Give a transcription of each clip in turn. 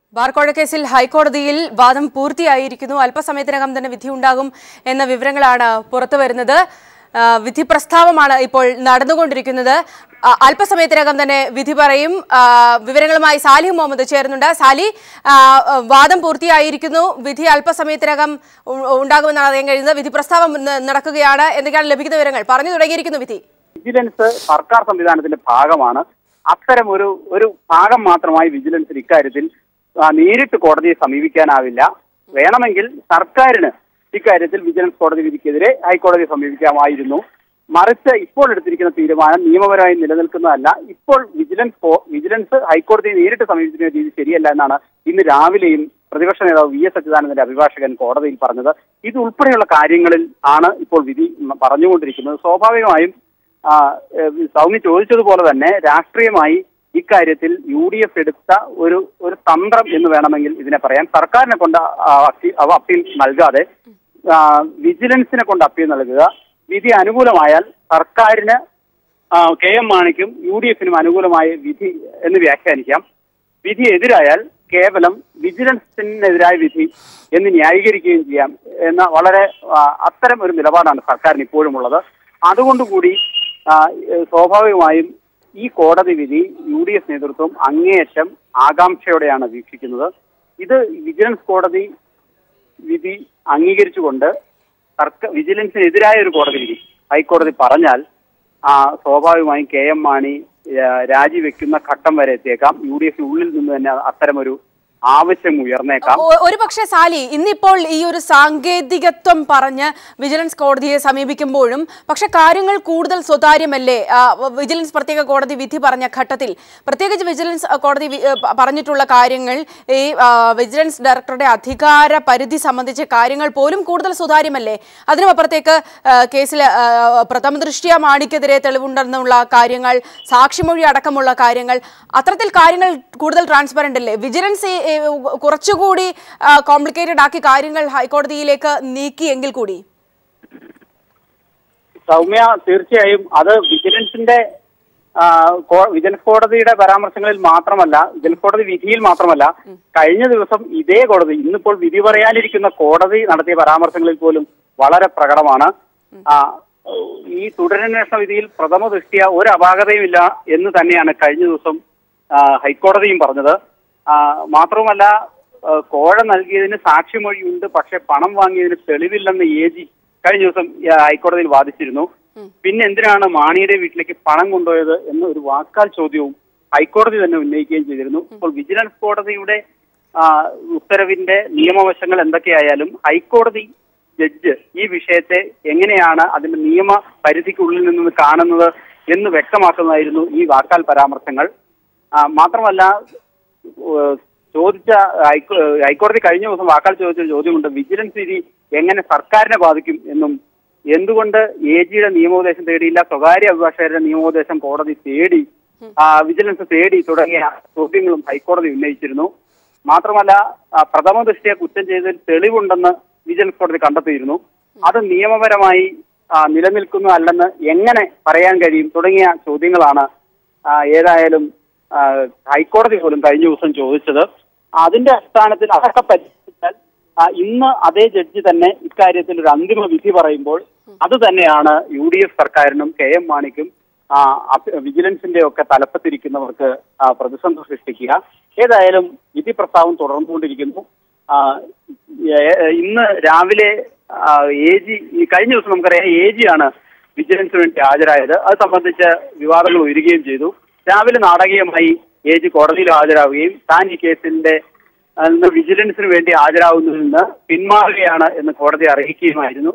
ബാർക്കോഴ കേസിൽ ഹൈക്കോടതിയിൽ വാദം പൂർത്തിയായിരിക്കുന്നു അല്പസമയത്തിനകം തന്നെ വിധിയുണ്ടാകും എന്ന വിവരങ്ങളാണ് പുറത്തു വരുന്നത് ആ, വിധി പ്രസ്താവമാണ് ഇപ്പോൾ നടന്നുകൊണ്ടിരിക്കുന്നത് ആ, അല്പസമയത്തിനകം തന്നെ വിധി പറയും ആ, വിവരങ്ങളുമായി സാലിഹ് മുഹമ്മദ് ചേരുന്നുണ്ട് സാലി ആ, വാദം പൂർത്തിയായിരിക്കുന്നു വിധി അല്പസമയത്തിനകം ഉ- ഉണ്ടാകുമെന്നാണ് അറിയാൻ കഴിയുന്നത് വിധി പ്രസ്താവം ന- നടക്കുകയാണ് എന്തൊക്കെയാണ് ലഭിക്കുന്ന വിവരങ്ങൾ പറഞ്ഞു തുടങ്ങിയിരിക്കുന്നു വിധി വിജിലൻസ് സർക്കാർ സംവിധാനത്തിന്റെ ഭാഗമാണ് അത്തരം ഒരു ഒരു ഭാഗം മാത്രമായി വിജിലൻസിന് ഇക്കാര്യത്തിൽ ആ, നേരിട്ട് കോടതിയെ സമീപിക്കാനാവില്ല വേണമെങ്കിൽ സർക്കാരിന് ഇക്കാര്യത്തിൽ വിജിലൻസ് കോടതി വിധിക്കെതിരെ ഹൈക്കോടതിയെ സമീപിക്കാമായിരുന്നു മറിച്ച് ഇപ്പോൾ എടുത്തിരിക്കുന്ന തീരുമാനം നിയമപരമായി നിലനിൽക്കുന്നതല്ല ഇപ്പോൾ വിജിലൻസ് കോ- വിജിലൻസ് ഹൈക്കോടതിയെ നേരിട്ട് സമീപിക്കുന്ന രീതി ശരിയല്ല എന്നാണ് ഇന്ന് രാവിലെയും പ്രതിപക്ഷ നേതാവ് വി എസ് അച്യുതാനന്ദന്റെ അഭിഭാഷകൻ കോടതിയിൽ പറഞ്ഞത് ഇത് ഉൾപ്പെടെയുള്ള കാര്യങ്ങളിൽ ആണ് ഇപ്പോൾ വിധി പറഞ്ഞുകൊണ്ടിരിക്കുന്നത് സ്വാഭാവികമായും ആ, ഏഹ് സൗമ്യ ചോദിച്ചതുപോലെ തന്നെ രാഷ്ട്രീയമായി ഇക്കാര്യത്തിൽ യു ഡി എഫ് എടുത്ത ഒരു ഒരു തന്ത്രം എന്ന് വേണമെങ്കിൽ ഇതിനെ പറയാം സർക്കാരിനെ കൊണ്ട് ആ അപ്പീൽ അവ അപ്പീൽ നൽകാതെ ആ, വിജിലൻസിനെ കൊണ്ട് അപ്പീൽ നൽകുക വിധി അനുകൂലമായാൽ സർക്കാരിന് ആ, കെ എം മാണിക്കും യു ഡി എഫിനും അനുകൂലമായ വിധി എന്ന് വ്യാഖ്യാനിക്കാം വിധി എതിരായാൽ കേവലം വിജിലൻസിനെതിരായ വിധി എന്ന് ന്യായീകരിക്കുകയും ചെയ്യാം എന്ന വളരെ ആ, അത്തരം ഒരു നിലപാടാണ് സർക്കാരിന് ഇപ്പോഴും ഉള്ളത് അതുകൊണ്ടുകൂടി ആ, ഏഹ് സ്വാഭാവികമായും ഈ കോടതി വിധി യു ഡി എഫ് നേതൃത്വം അങ്ങേയറ്റം ആകാംക്ഷയോടെയാണ് വീക്ഷിക്കുന്നത് ഇത് വിജിലൻസ് കോടതി വിധി അംഗീകരിച്ചുകൊണ്ട് സർക്കാർ വിജിലൻസിനെതിരായ ഒരു കോടതി വിധി ഹൈക്കോടതി പറഞ്ഞാൽ ആ, സ്വാഭാവികമായും കെ എം മാണി ആ, രാജിവെക്കുന്ന ഘട്ടം വരെ എത്തിയേക്കാം യു ഡി എഫിനുള്ളിൽ നിന്ന് തന്നെ അത്തരമൊരു ആവശ്യം ഉയർന്നേക്കാം ഒ- ഒരു പക്ഷേ സാലി ഇന്നിപ്പോൾ ഈ ഒരു സാങ്കേതികത്വം പറഞ്ഞ് വിജിലൻസ് കോടതിയെ സമീപിക്കുമ്പോഴും പക്ഷെ കാര്യങ്ങൾ കൂടുതൽ സ്വതാര്യമല്ലേ ആ, വിജിലൻസ് പ്രത്യേക കോടതി വിധി പറഞ്ഞ ഘട്ടത്തിൽ പ്രത്യേകിച്ച് വിജിലൻസ് കോടതി വി- ഏ, പ- പറഞ്ഞിട്ടുള്ള കാര്യങ്ങൾ ഈ ആ, വിജിലൻസ് ഡയറക്ടറുടെ അധികാര പരിധി സംബന്ധിച്ച കാര്യങ്ങൾ പോലും കൂടുതൽ സുതാര്യമല്ലേ അതിനുമപ്പുറത്തേക്ക് ആ, കേസിൽ ആ, പ്രഥമ ദൃഷ്ടിയ മാണിക്കെതിരെ തെളിവുണ്ടെന്നുള്ള കാര്യങ്ങൾ സാക്ഷിമൊഴി അടക്കമുള്ള കാര്യങ്ങൾ അത്തരത്തിൽ കാര്യങ്ങൾ കൂടുതൽ ട്രാൻസ്പെറന്റ് അല്ലേ വിജിലൻസ് ഈ- ഈ കുറച്ചുകൂടി കോംപ്ലിക്കേറ്റഡ് ആക്കി കാര്യങ്ങൾ ഹൈക്കോടതിയിലേക്ക് നീക്കിയെങ്കിൽ കൂടി സൗമ്യ തീർച്ചയായും അത് വിജിലൻസിന്റെ ആ, കോ- വിജിലൻസ് കോടതിയുടെ പരാമർശങ്ങളിൽ മാത്രമല്ല വിജിലൻസ് കോടതി വിധിയിൽ മാത്രമല്ല കഴിഞ്ഞ ദിവസം ഇതേ കോടതി ഇന്നിപ്പോൾ വിധി പറയാനിരിക്കുന്ന കോടതി നടത്തിയ പരാമർശങ്ങളിൽ പോലും വളരെ പ്രകടമാണ് ആ, ഈ തുടരന്വേഷണ വിധിയിൽ പ്രഥമ ദൃഷ്ടിയ ഒരു അപാകതയുമില്ല എന്ന് തന്നെയാണ് കഴിഞ്ഞ ദിവസം ആ, ഹൈക്കോടതിയും പറഞ്ഞത് ആ, മാത്രവുമല്ല ആ, കോഴ നൽകിയതിന് സാക്ഷിമൊഴിയുണ്ട് പക്ഷെ പണം വാങ്ങിയതിന് തെളിവില്ലെന്ന് എ ജി കഴിഞ്ഞ ദിവസം ആ, ഹൈക്കോടതിയിൽ വാദിച്ചിരുന്നു പിന്നെ എന്തിനാണ് മാണിയുടെ വീട്ടിലേക്ക് പണം കൊണ്ടുപോയത് എന്ന ഒരു വാക്കാൽ ചോദ്യവും ഹൈക്കോടതി തന്നെ ഉന്നയിക്കുകയും ചെയ്തിരുന്നു ഇപ്പോൾ വിജിലൻസ് കോടതിയുടെ ആ, ഉത്തരവിന്റെ നിയമവശങ്ങൾ എന്തൊക്കെയായാലും ഹൈക്കോടതി ജഡ്ജ് ഈ വിഷയത്തെ എങ്ങനെയാണ് അതിന്റെ നിയമ പരിധിക്കുള്ളിൽ നിന്ന് കാണുന്നത് എന്ന് വ്യക്തമാക്കുന്നതായിരുന്നു ഈ വാക്കാൽ പരാമർശങ്ങൾ ആ, മാത്രമല്ല ഏഹ് ചോദിച്ച ഹൈക്കോ- ഹൈക്കോടതി കഴിഞ്ഞ ദിവസം വാക്കാൽ ചോദിച്ച ഒരു ചോദ്യമുണ്ട് വിജിലൻസ് വിധി എങ്ങനെ സർക്കാരിനെ ബാധിക്കും എന്നും എന്തുകൊണ്ട് എ ജിയുടെ നിയമോപദേശം തേടിയില്ല സ്വകാര്യ അഭിഭാഷകരുടെ നിയമോപദേശം കോടതി തേടി ആ, വിജിലൻസ് തേടി തുടങ്ങിയ ചോദ്യങ്ങളും ഹൈക്കോടതി ഉന്നയിച്ചിരുന്നു മാത്രമല്ല ആ, പ്രഥമ ദൃഷ്ടിയെ കുറ്റം ചെയ്തതിൽ തെളിവുണ്ടെന്ന് വിജിലൻസ് കോടതി കണ്ടെത്തിയിരുന്നു അത് നിയമപരമായി ആ, നിലനിൽക്കുന്നു അല്ലെന്ന് എങ്ങനെ പറയാൻ കഴിയും തുടങ്ങിയ ചോദ്യങ്ങളാണ് ആ, ഏതായാലും ആ, ഹൈക്കോടതി പോലും കഴിഞ്ഞ ദിവസം ചോദിച്ചത് അതിന്റെ അടിസ്ഥാനത്തിൽ അതൊക്കെ പരിശോധിച്ചാൽ ആ, ഇന്ന് അതേ ജഡ്ജി തന്നെ ഇക്കാര്യത്തിൽ ഒരു അന്തിമ വിധി പറയുമ്പോൾ അത് തന്നെയാണ് യു ഡി എഫ് സർക്കാരിനും കെ എം മാണിക്കും ആ, അപ്- വിജിലൻസിന്റെ ഒക്കെ തലപ്പത്തിരിക്കുന്നവർക്ക് ആ, പ്രതിസന്ധി സൃഷ്ടിക്കുക ഏതായാലും വിധി പ്രസ്താവം തുടർന്നുകൊണ്ടിരിക്കുന്നു ആ, ഏ- ഇന്ന് രാവിലെ എ ജി കഴിഞ്ഞ ദിവസം നമുക്കറിയാം എ ജി ആണ് വിജിലൻസിന് വേണ്ടി ഹാജരായത് അത് സംബന്ധിച്ച് വിവാദങ്ങൾ ഉയരുകയും ചെയ്തു രാവിലെ നാടകീയമായി എ ജി കോടതിയിൽ ഹാജരാവുകയും താൻ ഈ കേസിന്റെ ആ, ഇന്ന് വിജിലൻസിന് വേണ്ടി ഹാജരാകുന്നതിൽ നിന്ന് പിന്മാറുകയാണ് എന്ന് കോടതി അറിയിക്കുകയുമായിരുന്നു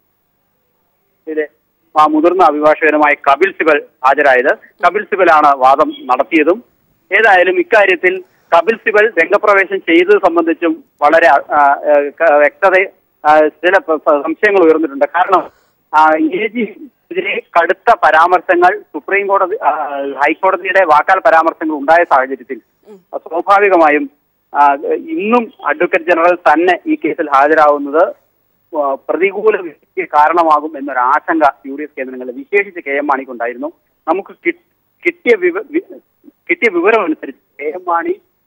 ഇത് ആ മുതിർന്ന അഭിഭാഷകനുമായ കപിൽ സിബൽ ഹാജരായത് കപിൽ സിബലാണ് വാദം നടത്തിയതും ഏതായാലും ഇക്കാര്യത്തിൽ കപിൽ സിബൽ രംഗപ്രവേശം ചെയ്തത് സംബന്ധിച്ചും വളരെ ആ, ആ, ക- വ്യക്തത ആ, ചില പ- പ- സംശയങ്ങൾ ഉയർന്നിട്ടുണ്ട് കാരണം എ ജിക്കെതിരെ കടുത്ത പരാമർശങ്ങൾ സുപ്രീം കോടതി ആ, ഹൈക്കോടതിയുടെ വാക്കാൽ പരാമർശങ്ങൾ ഉണ്ടായ സാഹചര്യത്തിൽ സ്വാഭാവികമായും ആ, ഇന്നും അഡ്വക്കേറ്റ് ജനറൽ തന്നെ ഈ കേസിൽ ഹാജരാകുന്നത് ആ, പ്രതികൂല വിധിക്ക് കാരണമാകും എന്നൊരു ആശങ്ക യു ഡി എഫ് കേന്ദ്രങ്ങളിൽ വിശേഷിച്ച് കെ എം മാണിക്കുണ്ടായിരുന്നു നമുക്ക് കി- കിട്ടിയ വിവ- വി- കിട്ടിയ വിവരം അനുസരിച്ച് കെ എം മാണി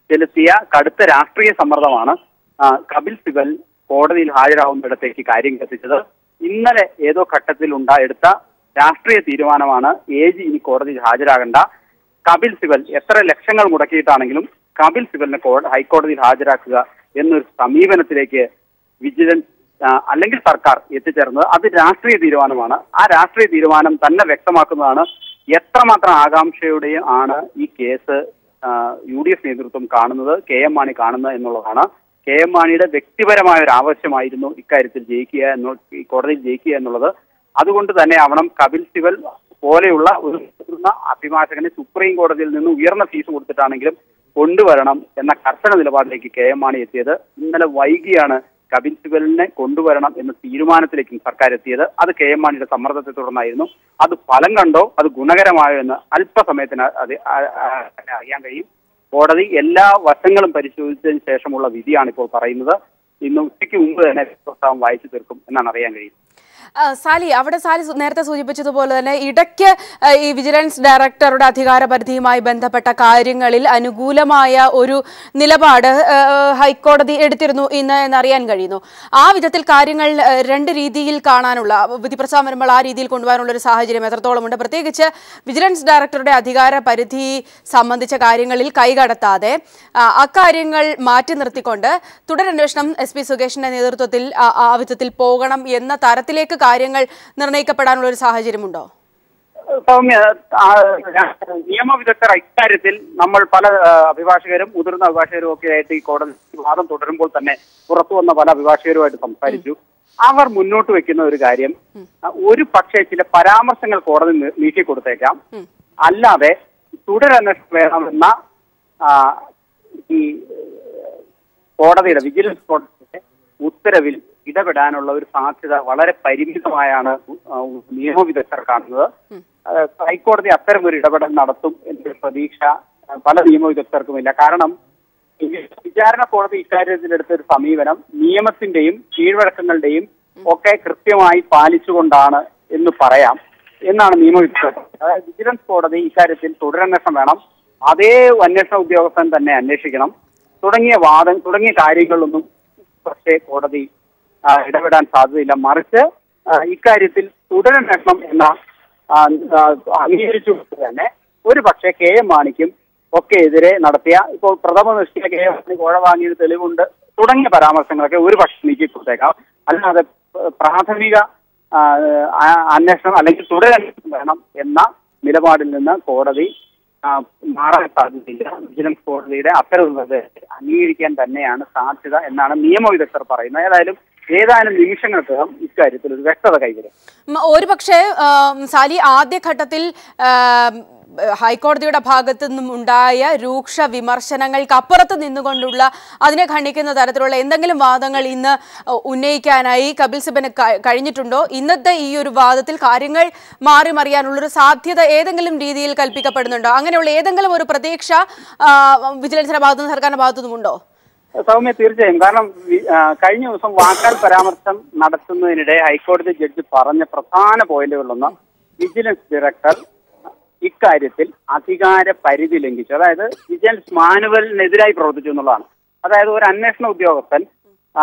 ചെലുത്തിയ കടുത്ത രാഷ്ട്രീയ സമ്മർദ്ദമാണ് ആ, കപിൽ സിബൽ കോടതിയിൽ ഹാജരാകുന്നിടത്തേക്ക് കാര്യം എത്തിച്ചത് ഇന്നലെ ഏതോ ഘട്ടത്തിൽ ഉണ്ടായെടുത്ത രാഷ്ട്രീയ തീരുമാനമാണ് എ ജി ഇനി കോടതിയിൽ ഹാജരാകേണ്ട കപിൽ സിബൽ എത്ര ലക്ഷങ്ങൾ മുടക്കിയിട്ടാണെങ്കിലും കപിൽ സിബലിനെ കോ- ഹൈക്കോടതിയിൽ ഹാജരാക്കുക എന്നൊരു സമീപനത്തിലേക്ക് വിജിലൻസ് ആ, അല്ലെങ്കിൽ സർക്കാർ എത്തിച്ചേർന്നത് അത് രാഷ്ട്രീയ തീരുമാനമാണ് ആ രാഷ്ട്രീയ തീരുമാനം തന്നെ വ്യക്തമാക്കുന്നതാണ് എത്രമാത്രം ആകാംക്ഷയുടെയും ആണ് ഈ കേസ് യു ഡി എഫ് നേതൃത്വം കാണുന്നത് കെ എം മാണി കാണുന്നത് എന്നുള്ളതാണ് കെ എം മാണിയുടെ വ്യക്തിപരമായ ഒരു ആവശ്യമായിരുന്നു ഇക്കാര്യത്തിൽ ജയിക്കുക എന്നുള്ള ഈ കോടതിയിൽ ജയിക്കുക എന്നുള്ളത് അതുകൊണ്ട് തന്നെ ആവണം കപിൽ സിബൽ പോലെയുള്ള ഒരു മുതിർന്ന അഭിഭാഷകനെ സുപ്രീം കോടതിയിൽ നിന്ന് ഉയർന്ന ഫീസ് കൊടുത്തിട്ടാണെങ്കിലും കൊണ്ടുവരണം എന്ന കർശന നിലപാടിലേക്ക് കെ എം മാണി എത്തിയത് ഇന്നലെ വൈകിയാണ് കപിൽ സിബലിനെ കൊണ്ടുവരണം എന്ന തീരുമാനത്തിലേക്കും സർക്കാർ എത്തിയത് അത് കെ എം മാണിയുടെ സമ്മർദ്ദത്തെ തുടർന്നായിരുന്നു അത് ഫലം കണ്ടോ അത് ഗുണകരമായോ എന്ന് അല്പസമയത്തിന് അത് ആ- ആ- അറിയാൻ കഴിയും കോടതി എല്ലാ വശങ്ങളും പരിശോധിച്ചതിന് ശേഷമുള്ള വിധിയാണ് ഇപ്പോൾ പറയുന്നത് ഇന്ന് ഉച്ചയ്ക്ക് മുമ്പ് തന്നെ പ്രസ്താവം വായിച്ചു തീർക്കും എന്നാണ് അറിയാൻ കഴിയും ആ, സാലി അവിടെ സാലി സു- നേരത്തെ സൂചിപ്പിച്ചതുപോലെ തന്നെ ഇടയ്ക്ക് ആ, ഈ വിജിലൻസ് ഡയറക്ടറുടെ അധികാര പരിധിയുമായി ബന്ധപ്പെട്ട കാര്യങ്ങളിൽ അനുകൂലമായ ഒരു നിലപാട് ആ, ഹൈക്കോടതി എടുത്തിരുന്നു ഇന്ന് എന്നറിയാൻ കഴിയുന്നു ആ വിധത്തിൽ കാര്യങ്ങൾ ആ, രണ്ട് രീതിയിൽ കാണാനുള്ള വിധി പ്രസ്താവം വരുമ്പോൾ ആ രീതിയിൽ കൊണ്ടുപോകാനുള്ള ഒരു സാഹചര്യം എത്രത്തോളമുണ്ട് പ്രത്യേകിച്ച് വിജിലൻസ് ഡയറക്ടറുടെ അധികാര പരിധി സംബന്ധിച്ച കാര്യങ്ങളിൽ കൈകടത്താതെ ആ, അക്കാര്യങ്ങൾ മാറ്റി നിർത്തിക്കൊണ്ട് തുടരന്വേഷണം എസ് പി സുകേഷിന്റെ നേതൃത്വത്തിൽ ആ- ആ വിധത്തിൽ പോകണം എന്ന തരത്തിലേക്ക് കാര്യങ്ങൾ നിർണ്ണയിക്കപ്പെടാനുള്ള ഒരു സാഹചര്യമുണ്ടോ സൗമ്യ ആ, നിയമവിദഗ്ധർ ഇക്കാര്യത്തിൽ നമ്മൾ പല ആ, അഭിഭാഷകരും മുതിർന്ന അഭിഭാഷകരും ഒക്കെ ആയിട്ട് ഈ കോടതി വാദം തുടരുമ്പോൾ തന്നെ പുറത്തു വന്ന പല അഭിഭാഷകരുമായിട്ട് സംസാരിച്ചു അവർ മുന്നോട്ട് വെക്കുന്ന ഒരു കാര്യം ആ, ഒരു പക്ഷേ ചില പരാമർശങ്ങൾ കോടതി നീ- നീക്കിക്കൊടുത്തേക്കാം അല്ലാതെ തുടരന്വേഷണം വേണമെന്ന ആ, ഈ കോടതിയുടെ വിജിലൻസ് കോടതിയുടെ ഉത്തരവിൽ ഇടപെടാനുള്ള ഒരു സാധ്യത വളരെ പരിമിതമായാണ് ആ, നിയമവിദഗ്ധർ കാണുന്നത് ആ, ഹൈക്കോടതി അത്തരം ഒരു ഇടപെടൽ നടത്തും എന്നൊരു പ്രതീക്ഷ ആ, പല നിയമവിദഗ്ധർക്കുമില്ല കാരണം ഈ വിചാരണ കോടതി ഇക്കാര്യത്തിൽ എടുത്ത ഒരു സമീപനം നിയമത്തിന്റെയും കീഴ്വഴക്കങ്ങളുടെയും ഒക്കെ കൃത്യമായി പാലിച്ചുകൊണ്ടാണ് എന്ന് പറയാം എന്നാണ് നിയമവിദഗ്ധർ അതായത് വിജിലൻസ് കോടതി ഇക്കാര്യത്തിൽ തുടരന്വേഷണം വേണം അതേ അന്വേഷണ ഉദ്യോഗസ്ഥൻ തന്നെ അന്വേഷിക്കണം തുടങ്ങിയ വാദം തുടങ്ങിയ കാര്യങ്ങളിലൊന്നും പക്ഷേ കോടതി ആ, ഇടപെടാൻ സാധ്യതയില്ല മറിച്ച് ആ, ഇക്കാര്യത്തിൽ തുടരന്വേഷണം എന്ന ആ, ആ, അംഗീകരിച്ചുകൊണ്ട് തന്നെ ഒരു പക്ഷേ കെ എം മാണിക്കും ഒക്കെ എതിരെ നടത്തിയ ഇപ്പോൾ പ്രഥമ ദൃഷ്ടിയ കെ എം മാണി കോഴ വാങ്ങിയത് തെളിവുണ്ട് തുടങ്ങിയ പരാമർശങ്ങളൊക്കെ ഒരു പക്ഷേ നീക്കി കൊടുത്തേക്കാം അല്ലാതെ പ- പ്രാഥമിക ആ, ആ, അന്വേഷണം അല്ലെങ്കിൽ തുടരന്വേഷണം വേണം എന്ന നിലപാടിൽ നിന്ന് കോടതി ആ, മാറാൻ സാധ്യതയില്ല വിജിലൻസ് കോടതിയുടെ അത്തരം ഒരു നിർദ്ദേശത്തെ അംഗീകരിക്കാൻ തന്നെയാണ് സാധ്യത എന്നാണ് നിയമവിദഗ്ധർ പറയുന്നത് ഏതായാലും ഏതാനും നിമിഷങ്ങൾക്കകം ഇക്കാര്യത്തിൽ ഒരു വ്യക്തത കൈവരും ഉം, ഒരുപക്ഷെ ആം, സാലി ആദ്യഘട്ടത്തിൽ ആം, ഹൈക്കോടതിയുടെ ഭാഗത്തു നിന്നും ഉണ്ടായ രൂക്ഷ വിമർശനങ്ങൾക്ക് അപ്പുറത്ത് നിന്നുകൊണ്ടുള്ള അതിനെ ഖണ്ഡിക്കുന്ന തരത്തിലുള്ള എന്തെങ്കിലും വാദങ്ങൾ ഇന്ന് ഉന്നയിക്കാനായി കപിൽ സിബന് ക- കഴിഞ്ഞിട്ടുണ്ടോ ഇന്നത്തെ ഈ ഒരു വാദത്തിൽ കാര്യങ്ങൾ മാറി മറിയാനുള്ളൊരു സാധ്യത ഏതെങ്കിലും രീതിയിൽ കൽപ്പിക്കപ്പെടുന്നുണ്ടോ അങ്ങനെയുള്ള ഏതെങ്കിലും ഒരു പ്രതീക്ഷ ആ, വിജിലൻസിന്റെ ഭാഗത്തുനിന്നും സർക്കാരിന്റെ ഭാഗത്തുനിന്നും ഉണ്ടോ സൗമ്യ തീർച്ചയായും കാരണം വി- ആ, കഴിഞ്ഞ ദിവസം വാക്കാൽ പരാമർശം നടത്തുന്നതിനിടെ ഹൈക്കോടതി ജഡ്ജി പറഞ്ഞ പ്രധാന പോയിന്റുകളിലൊന്ന് വിജിലൻസ് ഡയറക്ടർ ഇക്കാര്യത്തിൽ അധികാര പരിധി ലംഘിച്ചു അതായത് വിജിലൻസ് മാനുവലിനെതിരായി പ്രവർത്തിച്ചു എന്നുള്ളതാണ് അതായത് ഒരു അന്വേഷണ ഉദ്യോഗസ്ഥൻ ആ,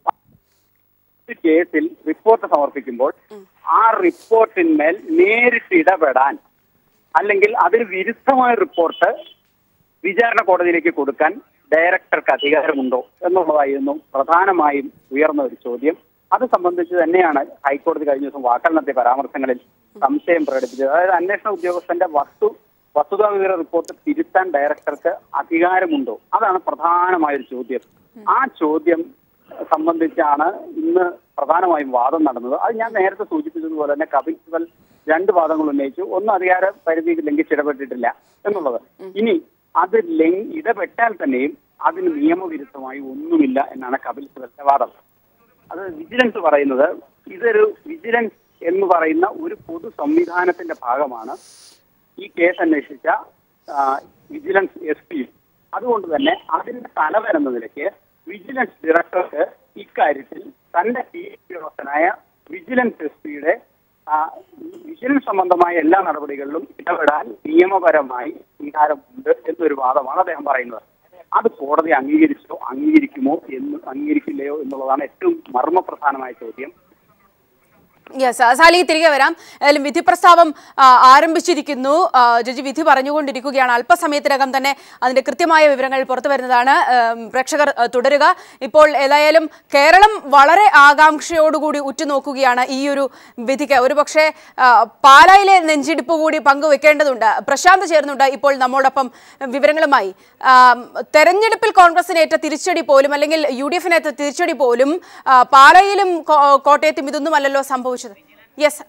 ഒരു കേസിൽ റിപ്പോർട്ട് സമർപ്പിക്കുമ്പോൾ ആ റിപ്പോർട്ടിന്മേൽ നേരിട്ട് ഇടപെടാൻ അല്ലെങ്കിൽ അതിന് വിരുദ്ധമായ റിപ്പോർട്ട് വിചാരണ കോടതിയിലേക്ക് കൊടുക്കാൻ ഡയറക്ടർക്ക് അധികാരമുണ്ടോ എന്നുള്ളതായിരുന്നു പ്രധാനമായും ഉയർന്ന ഒരു ചോദ്യം അത് സംബന്ധിച്ച് തന്നെയാണ് ഹൈക്കോടതി കഴിഞ്ഞ ദിവസം വാക്കാൽ നടത്തിയ പരാമർശങ്ങളിൽ സംശയം പ്രകടിപ്പിച്ചത് അതായത് അന്വേഷണ ഉദ്യോഗസ്ഥന്റെ വസ്തു വസ്തുതാവിവര റിപ്പോർട്ട് തിരുത്താൻ ഡയറക്ടർക്ക് അധികാരമുണ്ടോ അതാണ് പ്രധാനമായ ഒരു ചോദ്യം ആ ചോദ്യം സംബന്ധിച്ചാണ് ഇന്ന് പ്രധാനമായും വാദം നടന്നത് അത് ഞാൻ നേരത്തെ സൂചിപ്പിച്ചതുപോലെ തന്നെ കപിൽ സിബൽ രണ്ട് വാദങ്ങൾ ഉന്നയിച്ചു ഒന്ന് അധികാര പരിധി ലംഘിച്ചിടപെട്ടിട്ടില്ല എന്നുള്ളത് ഇനി അത് ലംഘ ഇടപെട്ടാൽ തന്നെയും അതിന് നിയമവിരുദ്ധമായി ഒന്നുമില്ല എന്നാണ് കപിൽ സിബലിന്റെ വാദം അത് വിജിലൻസ് പറയുന്നത് ഇതൊരു വിജിലൻസ് എന്ന് പറയുന്ന ഒരു പൊതു സംവിധാനത്തിന്റെ ഭാഗമാണ് ഈ കേസ് അന്വേഷിച്ച ആ, വിജിലൻസ് എസ് പി അതുകൊണ്ട് തന്നെ അതിന്റെ തലവൻ എന്ന നിലയ്ക്ക് വിജിലൻസ് ഡയറക്ടർക്ക് ഇക്കാര്യത്തിൽ തന്റെ പി ഉദ്യോഗസ്ഥനായ വിജിലൻസ് എസ് പിയുടെ വിജിലൻസ് സംബന്ധമായ എല്ലാ നടപടികളിലും ഇടപെടാൻ നിയമപരമായി അധികാരമുണ്ട് എന്നൊരു വാദമാണ് അദ്ദേഹം പറയുന്നത് അത് കോടതി അംഗീകരിച്ചോ അംഗീകരിക്കുമോ എന്ന് അംഗീകരിക്കില്ലയോ എന്നുള്ളതാണ് ഏറ്റവും മർമ്മപ്രധാനമായ ചോദ്യം യെസ് സാലി തിരികെ വരാം ഏതായാലും വിധി പ്രസ്താവം ആ, ആരംഭിച്ചിരിക്കുന്നു ആ, ജഡ്ജി വിധി പറഞ്ഞുകൊണ്ടിരിക്കുകയാണ് അല്പസമയത്തിനകം തന്നെ അതിന്റെ കൃത്യമായ വിവരങ്ങൾ പുറത്തു വരുന്നതാണ് ഏം, പ്രേക്ഷകർ ആ, തുടരുക ഇപ്പോൾ ഏതായാലും കേരളം വളരെ ആകാംക്ഷയോടുകൂടി ഉറ്റുനോക്കുകയാണ് ഈ ഒരു വിധിക്ക് ഒരുപക്ഷെ ആ, പാലായിലെ നെഞ്ചിടിപ്പ് കൂടി പങ്കുവെക്കേണ്ടതുണ്ട് പ്രശാന്ത് ചേർന്നുണ്ട് ഇപ്പോൾ നമ്മോടൊപ്പം വിവരങ്ങളുമായി ആ, തെരഞ്ഞെടുപ്പിൽ കോൺഗ്രസിന് ഏറ്റ തിരിച്ചടി പോലും അല്ലെങ്കിൽ യു ഡി എഫിന് ഏറ്റ തിരിച്ചടി പോലും ആ, പാലായിലും കോ- കോട്ടയത്തും ഇതൊന്നുമല്ലല്ലോ സംഭവിച്ചത് യെസ്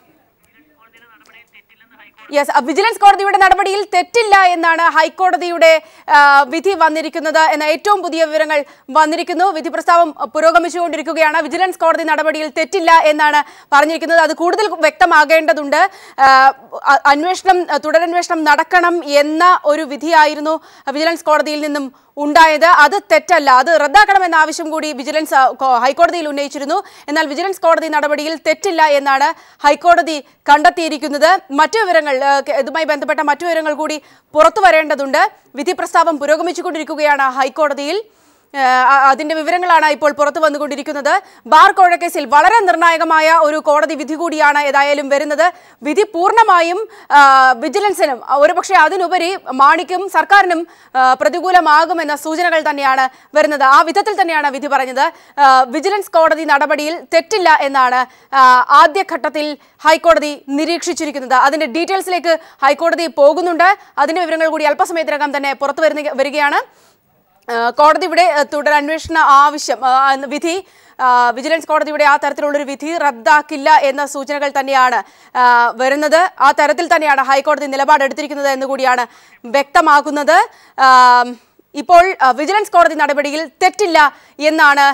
യെസ് വിജിലൻസ് കോടതിയുടെ നടപടിയിൽ തെറ്റില്ല എന്നാണ് ഹൈക്കോടതിയുടെ ആ, വിധി വന്നിരിക്കുന്നത് എന്ന ഏറ്റവും പുതിയ വിവരങ്ങൾ വന്നിരിക്കുന്നു വിധി പ്രസ്താവം പുരോഗമിച്ചുകൊണ്ടിരിക്കുകയാണ് വിജിലൻസ് കോടതി നടപടിയിൽ തെറ്റില്ല എന്നാണ് പറഞ്ഞിരിക്കുന്നത് അത് കൂടുതൽ വ്യക്തമാകേണ്ടതുണ്ട് ആ, അ- അന്വേഷണം തുടരന്വേഷണം നടക്കണം എന്ന ഒരു വിധിയായിരുന്നു വിജിലൻസ് കോടതിയിൽ നിന്നും ഉണ്ടായത് അത് തെറ്റല്ല അത് റദ്ദാക്കണമെന്ന ആവശ്യം കൂടി വിജിലൻസ് ആ, കോ- ഹൈക്കോടതിയിൽ ഉന്നയിച്ചിരുന്നു എന്നാൽ വിജിലൻസ് കോടതി നടപടിയിൽ തെറ്റില്ല എന്നാണ് ഹൈക്കോടതി കണ്ടെത്തിയിരിക്കുന്നത് മറ്റു വിവരങ്ങൾ ആ, കെ- ഇതുമായി ബന്ധപ്പെട്ട മറ്റു വിവരങ്ങൾ കൂടി പുറത്തു വരേണ്ടതുണ്ട് വിധി പ്രസ്താവം പുരോഗമിച്ചുകൊണ്ടിരിക്കുകയാണ് ഹൈക്കോടതിയിൽ ഏഹ് അ- അതിന്റെ വിവരങ്ങളാണ് ഇപ്പോൾ പുറത്തു വന്നുകൊണ്ടിരിക്കുന്നത് ബാർ കോഴക്കേസിൽ വളരെ നിർണായകമായ ഒരു കോടതി വിധി കൂടിയാണ് ഏതായാലും വരുന്നത് വിധി പൂർണ്ണമായും ആ, വിജിലൻസിനും ആ, ഒരുപക്ഷെ അതിനുപരി മാണിക്കും സർക്കാരിനും ആ, പ്രതികൂലമാകുമെന്ന സൂചനകൾ തന്നെയാണ് വരുന്നത് ആ വിധത്തിൽ തന്നെയാണ് വിധി പറഞ്ഞത് ആ, വിജിലൻസ് കോടതി നടപടിയിൽ തെറ്റില്ല എന്നാണ് ആ, ആദ്യഘട്ടത്തിൽ ഹൈക്കോടതി നിരീക്ഷിച്ചിരിക്കുന്നത് അതിന്റെ ഡീറ്റെയിൽസിലേക്ക് ഹൈക്കോടതി പോകുന്നുണ്ട് അതിന്റെ വിവരങ്ങൾ കൂടി അല്പസമയത്തിനകം തന്നെ പുറത്തു വരുന്ന വരികയാണ് ആ, കോടതി ഇവിടെ ആ, തുടരന്വേഷണ ആവശ്യം ആ, എന്ന വിധി ആ, വിജിലൻസ് കോടതിയുടെ ആ തരത്തിലുള്ളൊരു വിധി റദ്ദാക്കില്ല എന്ന സൂചനകൾ തന്നെയാണ് ആ, വരുന്നത് ആ തരത്തിൽ തന്നെയാണ് ഹൈക്കോടതി നിലപാടെടുത്തിരിക്കുന്നത് എന്നുകൂടിയാണ് വ്യക്തമാക്കുന്നത് ആ, ഇപ്പോൾ ആ, വിജിലൻസ് കോടതി നടപടിയിൽ തെറ്റില്ല എന്നാണ്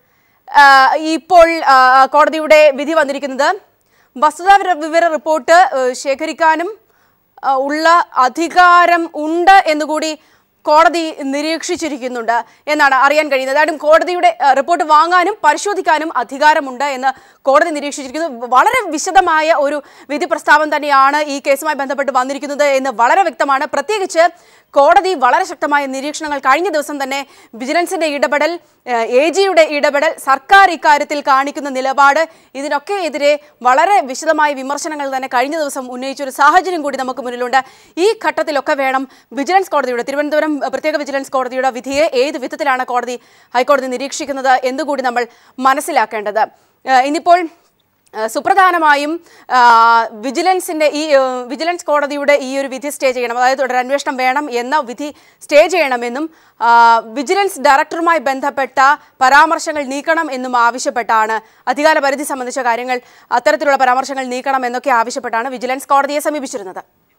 ആ, ഇപ്പോൾ ആ, കോടതിയുടെ വിധി വന്നിരിക്കുന്നത് വസ്തുതാ വിവര- വിവര റിപ്പോർട്ട് ആ, ശേഖരിക്കാനും ആ, ഉള്ള അധികാരം ഉണ്ട് എന്നുകൂടി കോടതി നിരീക്ഷിച്ചിരിക്കുന്നുണ്ട് എന്നാണ് അറിയാൻ കഴിയുന്നത് അതായത് കോടതിയുടെ ആ, റിപ്പോർട്ട് വാങ്ങാനും പരിശോധിക്കാനും അധികാരമുണ്ട് എന്ന് കോടതി നിരീക്ഷിച്ചിരിക്കുന്നു വളരെ വിശദമായ ഒരു വിധി പ്രസ്താവം തന്നെയാണ് ഈ കേസുമായി ബന്ധപ്പെട്ട് വന്നിരിക്കുന്നത് എന്ന് വളരെ വ്യക്തമാണ് പ്രത്യേകിച്ച് കോടതി വളരെ ശക്തമായ നിരീക്ഷണങ്ങൾ കഴിഞ്ഞ ദിവസം തന്നെ വിജിലൻസിന്റെ ഇടപെടൽ എ ജിയുടെ ഇടപെടൽ സർക്കാർ ഇക്കാര്യത്തിൽ കാണിക്കുന്ന നിലപാട് ഇതിനൊക്കെ എതിരെ വളരെ വിശദമായ വിമർശനങ്ങൾ തന്നെ കഴിഞ്ഞ ദിവസം ഉന്നയിച്ച ഒരു സാഹചര്യം കൂടി നമുക്ക് മുന്നിലുണ്ട് ഈ ഘട്ടത്തിലൊക്കെ വേണം വിജിലൻസ് കോടതിയുടെ തിരുവനന്തപുരം അഹ്, പ്രത്യേക വിജിലൻസ് കോടതിയുടെ വിധിയെ ഏത് വിധത്തിലാണ് കോടതി ഹൈക്കോടതി നിരീക്ഷിക്കുന്നത് എന്നുകൂടി നമ്മൾ മനസ്സിലാക്കേണ്ടത് ഏഹ്, ഇന്നിപ്പോൾ ഏഹ് സുപ്രധാനമായും ആ, വിജിലൻസിന്റെ ഈ ഏഹ്, വിജിലൻസ് കോടതിയുടെ ഈ ഒരു വിധി സ്റ്റേ ചെയ്യണം അതായത് തുടരന്വേഷണം വേണം എന്ന വിധി സ്റ്റേ ചെയ്യണമെന്നും ആ, വിജിലൻസ് ഡയറക്ടറുമായി ബന്ധപ്പെട്ട പരാമർശങ്ങൾ നീക്കണം എന്നും ആവശ്യപ്പെട്ടാണ് അധികാര പരിധി സംബന്ധിച്ച കാര്യങ്ങൾ അത്തരത്തിലുള്ള പരാമർശങ്ങൾ നീക്കണം എന്നൊക്കെ ആവശ്യപ്പെട്ടാണ് വിജിലൻസ് കോടതിയെ സമീപിച്ചിരുന്നത്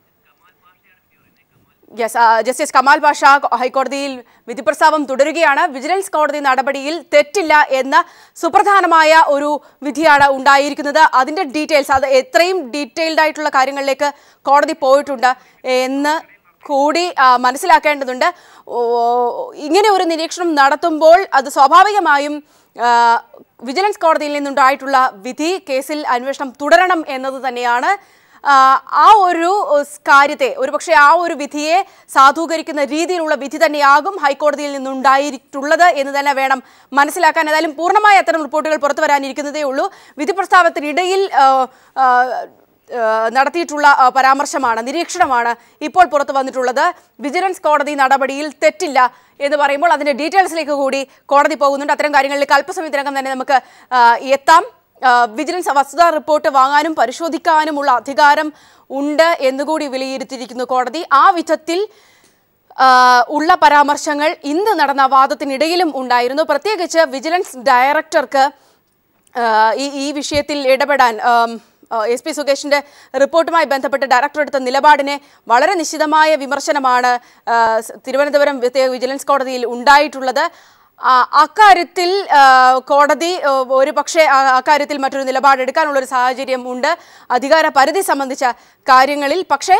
യെസ് ജസ്റ്റിസ് കമാൽ പാഷ ഹൈക്കോടതിയിൽ വിധി പ്രസ്താവം തുടരുകയാണ് വിജിലൻസ് കോടതി നടപടിയിൽ തെറ്റില്ല എന്ന സുപ്രധാനമായ ഒരു വിധിയാണ് ഉണ്ടായിരിക്കുന്നത് അതിന്റെ ഡീറ്റെയിൽസ് അത് എത്രയും ഡീറ്റെയിൽഡ് ആയിട്ടുള്ള കാര്യങ്ങളിലേക്ക് കോടതി പോയിട്ടുണ്ട് എന്ന് കൂടി ആ, മനസ്സിലാക്കേണ്ടതുണ്ട് ഓ, ഇങ്ങനെ ഒരു നിരീക്ഷണം നടത്തുമ്പോൾ അത് സ്വാഭാവികമായും ആ, വിജിലൻസ് കോടതിയിൽ നിന്നുണ്ടായിട്ടുള്ള വിധി കേസിൽ അന്വേഷണം തുടരണം എന്നത് തന്നെയാണ് ആ, ആ ഒരു ഉസ്, കാര്യത്തെ ഒരുപക്ഷെ ആ ഒരു വിധിയെ സാധൂകരിക്കുന്ന രീതിയിലുള്ള വിധി തന്നെയാകും ഹൈക്കോടതിയിൽ നിന്നുണ്ടായിട്ടുള്ളത് എന്ന് തന്നെ വേണം മനസ്സിലാക്കാൻ ഏതായാലും പൂർണ്ണമായ അത്തരം റിപ്പോർട്ടുകൾ പുറത്തു വരാനിരിക്കുന്നതേ ഉള്ളൂ വിധി പ്രസ്താവത്തിനിടയിൽ ആ, ആ, ആ, നടത്തിയിട്ടുള്ള ആ, പരാമർശമാണ് നിരീക്ഷണമാണ് ഇപ്പോൾ പുറത്തു വന്നിട്ടുള്ളത് വിജിലൻസ് കോടതി നടപടിയിൽ തെറ്റില്ല എന്ന് പറയുമ്പോൾ അതിന്റെ ഡീറ്റെയിൽസിലേക്ക് കൂടി കോടതി പോകുന്നുണ്ട് അത്തരം കാര്യങ്ങളിലേക്ക് അല്പസമയത്തിനകം തന്നെ നമുക്ക് ആ, എത്താം ആ, വിജിലൻസ് വസ്തുതാ റിപ്പോർട്ട് വാങ്ങാനും പരിശോധിക്കാനുമുള്ള അധികാരം ഉണ്ട് എന്നുകൂടി വിലയിരുത്തിയിരിക്കുന്നു കോടതി ആ വിധത്തിൽ ആ, ഉള്ള പരാമർശങ്ങൾ ഇന്ന് നടന്ന വാദത്തിനിടയിലും ഉണ്ടായിരുന്നു പ്രത്യേകിച്ച് വിജിലൻസ് ഡയറക്ടർക്ക് ആ, ഈ ഈ വിഷയത്തിൽ ഇടപെടാൻ എസ് പി സുകേഷിന്റെ റിപ്പോർട്ടുമായി ബന്ധപ്പെട്ട് ഡയറക്ടർ എടുത്ത നിലപാടിനെ വളരെ നിശ്ചിതമായ വിമർശനമാണ് ആ, സ് തിരുവനന്തപുരം പ്രത്യേക വിജിലൻസ് കോടതിയിൽ ഉണ്ടായിട്ടുള്ളത് ആ, അക്കാര്യത്തിൽ ആ, കോടതി ആ, ഒരു പക്ഷേ ആ- അക്കാര്യത്തിൽ മറ്റൊരു നിലപാടെടുക്കാനുള്ള ഒരു സാഹചര്യം ഉണ്ട് അധികാര പരിധി സംബന്ധിച്ച കാര്യങ്ങളിൽ പക്ഷേ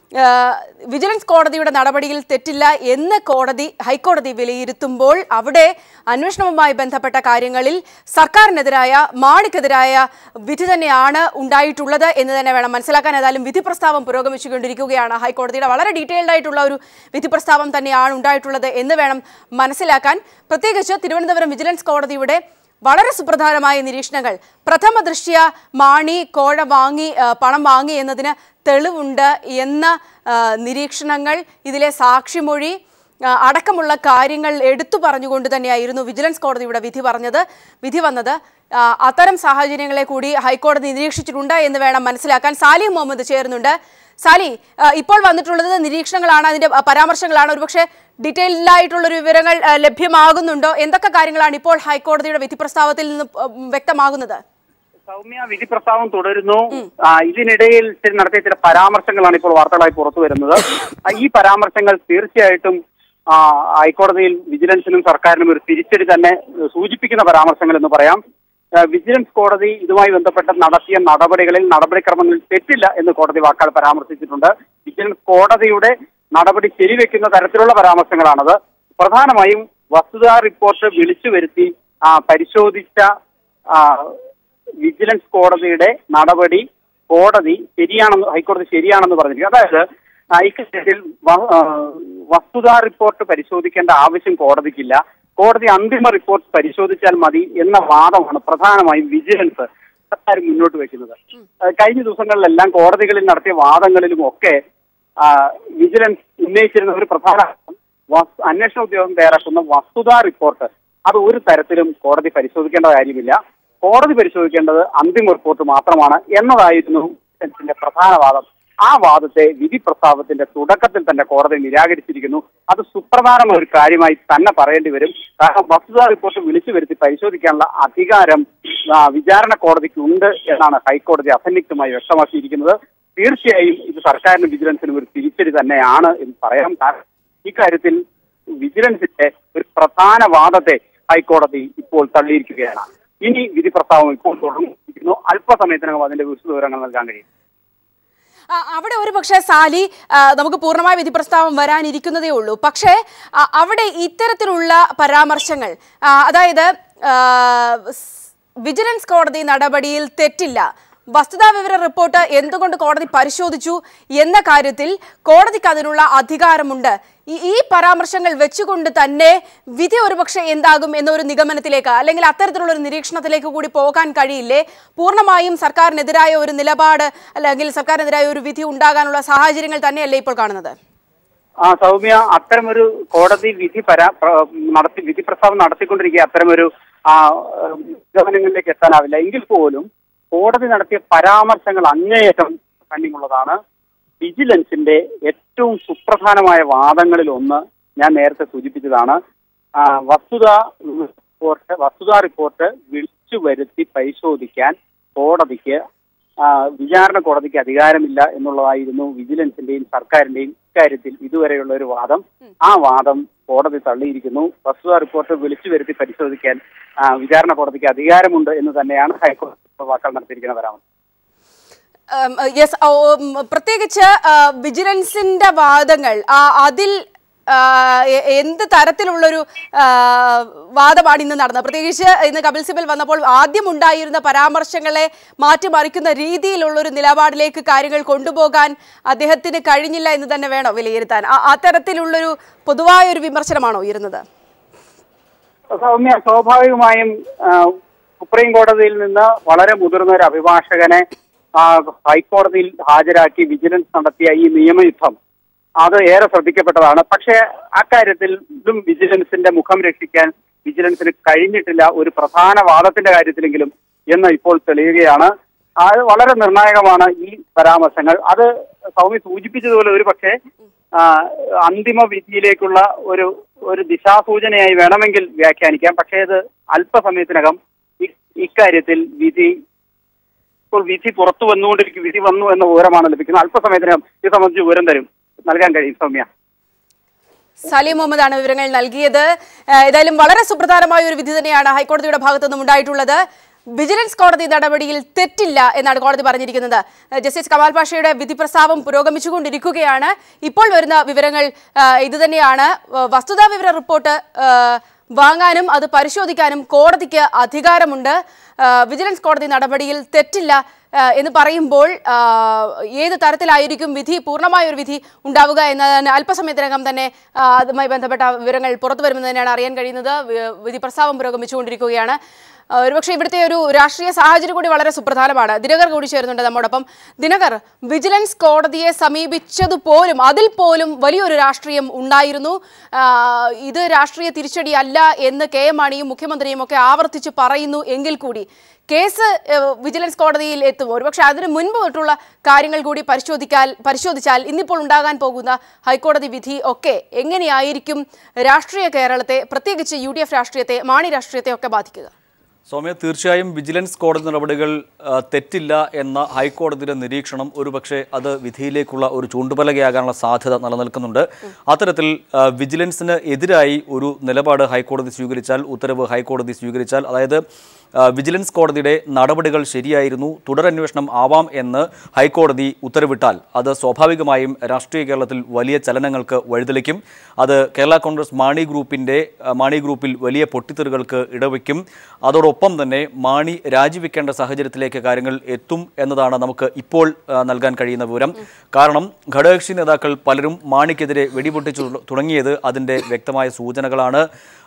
ആ, വിജിലൻസ് കോടതിയുടെ നടപടിയിൽ തെറ്റില്ല എന്ന് കോടതി ഹൈക്കോടതി വിലയിരുത്തുമ്പോൾ അവിടെ അന്വേഷണവുമായി ബന്ധപ്പെട്ട കാര്യങ്ങളിൽ സർക്കാരിനെതിരായ മാണിക്കെതിരായ വിധി തന്നെയാണ് ഉണ്ടായിട്ടുള്ളത് എന്ന് തന്നെ വേണം മനസ്സിലാക്കാൻ ഏതായാലും വിധി പ്രസ്താവം പുരോഗമിച്ചുകൊണ്ടിരിക്കുകയാണ് ഹൈക്കോടതിയുടെ വളരെ ഡീറ്റെയിൽഡ് ആയിട്ടുള്ള ഒരു വിധി പ്രസ്താവം തന്നെയാണ് ഉണ്ടായിട്ടുള്ളത് എന്ന് വേണം മനസ്സിലാക്കാൻ പ്രത്യേകിച്ച് തിരുവനന്തപുരം വിജിലൻസ് കോടതിയുടെ വളരെ സുപ്രധാനമായ നിരീക്ഷണങ്ങൾ പ്രഥമ ദൃഷ്ട്യ മാണി കോഴ വാങ്ങി ആ, പണം വാങ്ങി എന്നതിന് തെളിവുണ്ട് എന്ന ആ, നിരീക്ഷണങ്ങൾ ഇതിലെ സാക്ഷിമൊഴി ആ, അടക്കമുള്ള കാര്യങ്ങൾ എടുത്തു പറഞ്ഞുകൊണ്ട് തന്നെയായിരുന്നു വിജിലൻസ് കോടതിയുടെ വിധി പറഞ്ഞത് വിധി വന്നത് ആ, അത്തരം സാഹചര്യങ്ങളെ കൂടി ഹൈക്കോടതി നിരീക്ഷിച്ചിട്ടുണ്ട് എന്ന് വേണം മനസ്സിലാക്കാൻ സാലിഹ് മുഹമ്മദ് ചേരുന്നുണ്ട് സാലി ആ, ഇപ്പോൾ വന്നിട്ടുള്ളത് നിരീക്ഷണങ്ങളാണ് അതിന്റെ ആ, പരാമർശങ്ങളാണ് ഒരുപക്ഷെ ഡീറ്റെയിൽഡ് ആയിട്ടുള്ള വിവരങ്ങൾ ആ, ലഭ്യമാകുന്നുണ്ടോ എന്തൊക്കെ കാര്യങ്ങളാണ് ഇപ്പോൾ ഹൈക്കോടതിയുടെ വിധി പ്രസ്താവത്തിൽ നിന്ന് ആ, വ്യക്തമാകുന്നത് സൗമ്യ വിധി പ്രസ്താവം തുടരുന്നു ആ, ഇതിനിടയിൽ ചില നടത്തിയ ചില പരാമർശങ്ങളാണ് ഇപ്പോൾ വാർത്തകളായി പുറത്തു വരുന്നത് ആ, ഈ പരാമർശങ്ങൾ തീർച്ചയായിട്ടും ആ, ഹൈക്കോടതിയിൽ വിജിലൻസിനും സർക്കാരിനും ഒരു തിരിച്ചടി തന്നെ ഏഹ്, സൂചിപ്പിക്കുന്ന പരാമർശങ്ങൾ എന്ന് പറയാം ആ, വിജിലൻസ് കോടതി ഇതുമായി ബന്ധപ്പെട്ട് നടത്തിയ നടപടികളിൽ നടപടിക്രമങ്ങളിൽ തെറ്റില്ല എന്ന് കോടതി വാക്കാൽ പരാമർശിച്ചിട്ടുണ്ട് വിജിലൻസ് കോടതിയുടെ നടപടി ശരിവെക്കുന്ന തരത്തിലുള്ള പരാമർശങ്ങളാണത് പ്രധാനമായും വസ്തുതാ റിപ്പോർട്ട് വിളിച്ചു വരുത്തി ആ, പരിശോധിച്ച ആ, വിജിലൻസ് കോടതിയുടെ നടപടി കോടതി ശരിയാണെന്ന് ഹൈക്കോടതി ശരിയാണെന്ന് പറഞ്ഞിരിക്കും അതായത് ആ, ഇക്കാര്യത്തിൽ വ- ആ, വസ്തുതാ റിപ്പോർട്ട് പരിശോധിക്കേണ്ട ആവശ്യം കോടതിക്കില്ല കോടതി അന്തിമ റിപ്പോർട്ട് പരിശോധിച്ചാൽ മതി എന്ന വാദമാണ് പ്രധാനമായും വിജിലൻസ് സർക്കാർ മുന്നോട്ട് വെക്കുന്നത് ആ, കഴിഞ്ഞ ദിവസങ്ങളിലെല്ലാം കോടതികളിൽ നടത്തിയ വാദങ്ങളിലും ഒക്കെ ആ, വിജിലൻസ് ഉന്നയിച്ചിരുന്ന ഒരു പ്രധാന വസ്- അന്വേഷണ ഉദ്യോഗം തയ്യാറാക്കുന്ന വസ്തുതാ റിപ്പോർട്ട് അത് ഒരു തരത്തിലും കോടതി പരിശോധിക്കേണ്ട കാര്യമില്ല കോടതി പരിശോധിക്കേണ്ടത് അന്തിമ റിപ്പോർട്ട് മാത്രമാണ് എന്നതായിരുന്നു വിജിലൻസിന്റെ പ്രധാന വാദം ആ വാദത്തെ വിധി പ്രസ്താവത്തിന്റെ തുടക്കത്തിൽ തന്നെ കോടതി നിരാകരിച്ചിരിക്കുന്നു അത് സുപ്രധാനമായ ഒരു കാര്യമായി തന്നെ പറയേണ്ടി വരും കാരണം വസ്തുതാ റിപ്പോർട്ട് വിളിച്ചു വരുത്തി പരിശോധിക്കാനുള്ള അധികാരം ആ, വിചാരണ കോടതിക്ക് ഉണ്ട് എന്നാണ് ഹൈക്കോടതി അസന്നിഗ്ധമായി വ്യക്തമാക്കിയിരിക്കുന്നത് തീർച്ചയായും ഇത് സർക്കാരിനും വിജിലൻസിനും ഒരു തിരിച്ചടി തന്നെയാണ് എന്ന് പറയാം കാരണം ഇക്കാര്യത്തിൽ വിജിലൻസിന്റെ ഒരു പ്രധാന വാദത്തെ ഹൈക്കോടതി ഇപ്പോൾ തള്ളിയിരിക്കുകയാണ് ഇനി വിധി പ്രസ്താവം ഇപ്പോൾ തുടർന്നിരിക്കുന്നു അല്പസമയത്തിനകം അതിന്റെ വിശദവിവരങ്ങൾ നൽകാൻ കഴിയും ആ, അവിടെ ഒരു പക്ഷേ സാലി ആ, നമുക്ക് പൂർണ്ണമായ വിധി പ്രസ്താവം വരാനിരിക്കുന്നതേ ഉള്ളൂ പക്ഷേ ആ, അവിടെ ഇത്തരത്തിലുള്ള പരാമർശങ്ങൾ ആ, അതായത് ആ, സ്- വിജിലൻസ് കോടതി നടപടിയിൽ തെറ്റില്ല വസ്തുതാ വിവര റിപ്പോർട്ട് എന്തുകൊണ്ട് കോടതി പരിശോധിച്ചു എന്ന കാര്യത്തിൽ കോടതിക്ക് അതിനുള്ള അധികാരമുണ്ട് ഈ ഈ പരാമർശങ്ങൾ വെച്ചുകൊണ്ട് തന്നെ വിധി ഒരുപക്ഷെ എന്താകും എന്നൊരു നിഗമനത്തിലേക്ക് അല്ലെങ്കിൽ അത്തരത്തിലുള്ള ഒരു നിരീക്ഷണത്തിലേക്ക് കൂടി പോകാൻ കഴിയില്ലേ പൂർണ്ണമായും സർക്കാരിനെതിരായ ഒരു നിലപാട് അല്ലെങ്കിൽ സർക്കാരിനെതിരായ ഒരു വിധി ഉണ്ടാകാനുള്ള സാഹചര്യങ്ങൾ തന്നെയല്ലേ ഇപ്പോൾ കാണുന്നത് ആ സൗമ്യ അത്തരമൊരു കോടതി വിധി പരാ പ്ര- നടത്തി വിധി പ്രസ്താവം നടത്തിക്കൊണ്ടിരിക്കുക അത്തരമൊരു ആ ഏഹ്, നിഗമനങ്ങളിലേക്ക് എത്താനാവില്ല എങ്കിൽ പോലും കോടതി നടത്തിയ പരാമർശങ്ങൾ അങ്ങേയറ്റം കണ്ണിമുള്ളതാണ് വിജിലൻസിന്റെ ഏറ്റവും സുപ്രധാനമായ വാദങ്ങളിൽ ഒന്ന് ഞാൻ നേരത്തെ സൂചിപ്പിച്ചതാണ് ആ, വസ്തുതാ റിപ്പോർട്ട് വസ്തുതാ റിപ്പോർട്ട് വിളിച്ചു വരുത്തി പരിശോധിക്കാൻ കോടതിക്ക് ആ, വിചാരണ കോടതിക്ക് അധികാരമില്ല എന്നുള്ളതായിരുന്നു വിജിലൻസിന്റെയും സർക്കാരിന്റെയും ഇക്കാര്യത്തിൽ ഇതുവരെയുള്ള ഒരു വാദം ആ വാദം കോടതി തള്ളിയിരിക്കുന്നു വസ്തുതാ റിപ്പോർട്ട് വിളിച്ചു വരുത്തി പരിശോധിക്കാൻ ആ, വിചാരണ കോടതിക്ക് അധികാരമുണ്ട് എന്ന് തന്നെയാണ് ഹൈക്കോടതി വാക്കാൽ നടത്തിയിരിക്കുന്ന പരാമർശം യെസ് പ്രത്യേകിച്ച് ആ, വിജിലൻസിന്റെ വാദങ്ങൾ ആ, അതിൽ ആ, എ- എന്ത് തരത്തിലുള്ളൊരു ആ, വാദമാണ് ഇന്ന് നടന്നത് പ്രത്യേകിച്ച് ഇന്ന് കപിൽ സിബൽ വന്നപ്പോൾ ആദ്യം ഉണ്ടായിരുന്ന പരാമർശങ്ങളെ മാറ്റിമറിക്കുന്ന രീതിയിലുള്ള ഒരു നിലപാടിലേക്ക് കാര്യങ്ങൾ കൊണ്ടുപോകാൻ അദ്ദേഹത്തിന് കഴിഞ്ഞില്ല എന്ന് തന്നെ വേണോ വിലയിരുത്താൻ ആ- അത്തരത്തിലുള്ളൊരു പൊതുവായ ഒരു വിമർശനമാണോ ഉയരുന്നത് സൗമ്യ സ്വാഭാവികമായും ആ, സുപ്രീം കോടതിയിൽ നിന്ന് വളരെ മുതിർന്ന ഒരു അഭിഭാഷകനെ ആ, ഹൈക്കോടതിയിൽ ഹാജരാക്കി വിജിലൻസ് നടത്തിയ ഈ നിയമയുദ്ധം അത് ഏറെ ശ്രദ്ധിക്കപ്പെട്ടതാണ് പക്ഷേ അക്കാര്യത്തിൽ ഇതും വിജിലൻസിന്റെ മുഖം രക്ഷിക്കാൻ വിജിലൻസിന് കഴിഞ്ഞിട്ടില്ല ഒരു പ്രധാന വാദത്തിന്റെ കാര്യത്തിലെങ്കിലും എന്ന് ഇപ്പോൾ തെളിയുകയാണ് അത് വളരെ നിർണായകമാണ് ഈ പരാമർശങ്ങൾ അത് സൗമ്യ സൂചിപ്പിച്ചതുപോലെ ഒരു പക്ഷേ ആ, അന്തിമ വിധിയിലേക്കുള്ള ഒരു ഒരു ദിശാസൂചനയായി വേണമെങ്കിൽ വ്യാഖ്യാനിക്കാം പക്ഷേ ഇത് അല്പസമയത്തിനകം ഇ- ഇക്കാര്യത്തിൽ വിധി ഇപ്പോൾ വിധി പുറത്തു വന്നുകൊണ്ടിരിക്കും വിധി വന്നു എന്ന വിവരമാണ് ലഭിക്കുന്നത് അല്പസമയത്തിനകം ഇത് സംബന്ധിച്ച് വിവരം തരും നൽകാൻ കഴിയും സൗമ്യ സലീം മുഹമ്മദ് ആണ് വിവരങ്ങൾ നൽകിയത് ഏഹ് ഏതായാലും വളരെ സുപ്രധാനമായ ഒരു വിധി തന്നെയാണ് ഹൈക്കോടതിയുടെ ഭാഗത്തു നിന്നും ഉണ്ടായിട്ടുള്ളത് വിജിലൻസ് കോടതി നടപടിയിൽ തെറ്റില്ല എന്നാണ് കോടതി പറഞ്ഞിരിക്കുന്നത് ഏഹ് ജസ്റ്റിസ് കമാൽ പാഷയുടെ വിധി പ്രസ്താവം പുരോഗമിച്ചുകൊണ്ടിരിക്കുകയാണ് ഇപ്പോൾ വരുന്ന വിവരങ്ങൾ ഏഹ് ഇതുതന്നെയാണ് ഏഹ് വസ്തുതാ വിവര റിപ്പോർട്ട് ഏഹ് വാങ്ങാനും അത് പരിശോധിക്കാനും കോടതിക്ക് അധികാരമുണ്ട് ഏഹ് വിജിലൻസ് കോടതി നടപടിയിൽ തെറ്റില്ല ഏഹ് എന്ന് പറയുമ്പോൾ ആഹ് ഏത് തരത്തിലായിരിക്കും വിധി പൂർണ്ണമായ ഒരു വിധി ഉണ്ടാവുക എന്നതിന് അല്പസമയത്തിനകം തന്നെ ആഹ് അതുമായി ബന്ധപ്പെട്ട വിവരങ്ങൾ പുറത്തു വരുമെന്ന് തന്നെയാണ് അറിയാൻ കഴിയുന്നത് വി- വിധി പ്രസ്താവം പുരോഗമിച്ചുകൊണ്ടിരിക്കുകയാണ് ആഹ് ഒരുപക്ഷെ ഇവിടുത്തെ ഒരു രാഷ്ട്രീയ സാഹചര്യം കൂടി വളരെ സുപ്രധാനമാണ് ദിനകർ കൂടി ചേരുന്നുണ്ട് നമ്മോടൊപ്പം ദിനകർ വിജിലൻസ് കോടതിയെ സമീപിച്ചതുപോലും അതിൽ പോലും വലിയൊരു രാഷ്ട്രീയം ഉണ്ടായിരുന്നു ആഹ് ഇത് രാഷ്ട്രീയ തിരിച്ചടിയല്ല എന്ന് കെ എം മാണിയും മുഖ്യമന്ത്രിയും ഒക്കെ ആവർത്തിച്ച് പറയുന്നു എങ്കിൽ കൂടി കേസ് ഏഹ്, വിജിലൻസ് കോടതിയിൽ എത്തും ഒരുപക്ഷെ അതിന് മുൻപ് തൊട്ടുള്ള കാര്യങ്ങൾ കൂടി പരിശോധിക്കാൻ പരിശോധിച്ചാൽ ഇന്നിപ്പോൾ ഉണ്ടാകാൻ പോകുന്ന ഹൈക്കോടതി വിധി ഒക്കെ എങ്ങനെയായിരിക്കും രാഷ്ട്രീയ കേരളത്തെ പ്രത്യേകിച്ച് യു ഡി എഫ് രാഷ്ട്രീയത്തെ മാണി രാഷ്ട്രീയത്തെ ഒക്കെ ബാധിക്കുക സൗമ്യ തീർച്ചയായും വിജിലൻസ് കോടതി നടപടികൾ ആ, തെറ്റില്ല എന്ന ഹൈക്കോടതിയുടെ നിരീക്ഷണം ഒരുപക്ഷെ അത് വിധിയിലേക്കുള്ള ഒരു ചൂണ്ടുപലകയാകാനുള്ള സാധ്യത നിലനിൽക്കുന്നുണ്ട് അത്തരത്തിൽ ആ, വിജിലൻസിന് എതിരായി ഒരു നിലപാട് ഹൈക്കോടതി സ്വീകരിച്ചാൽ ഉത്തരവ് ഹൈക്കോടതി സ്വീകരിച്ചാൽ അതായത് ആ, വിജിലൻസ് കോടതിയുടെ നടപടികൾ ശരിയായിരുന്നു തുടരന്വേഷണം ആവാം എന്ന് ഹൈക്കോടതി ഉത്തരവിട്ടാൽ അത് സ്വാഭാവികമായും രാഷ്ട്രീയ കേരളത്തിൽ വലിയ ചലനങ്ങൾക്ക് വഴിതെളിക്കും അത് കേരള കോൺഗ്രസ് മാണി ഗ്രൂപ്പിൻ്റെ ആ, മാണി ഗ്രൂപ്പിൽ വലിയ പൊട്ടിത്തെറികൾക്ക് ഇടവയ്ക്കും അതോടൊപ്പം തന്നെ മാണി രാജിവെക്കേണ്ട സാഹചര്യത്തിലേക്ക് കാര്യങ്ങൾ എത്തും എന്നതാണ് നമുക്ക് ഇപ്പോൾ ആ, നൽകാൻ കഴിയുന്ന വിവരം കാരണം ഘടകകക്ഷി നേതാക്കൾ പലരും മാണിക്കെതിരെ വെടിപൊട്ടിച്ചു തുടങ്ങിയത് അതിൻ്റെ വ്യക്തമായ സൂചനകളാണ്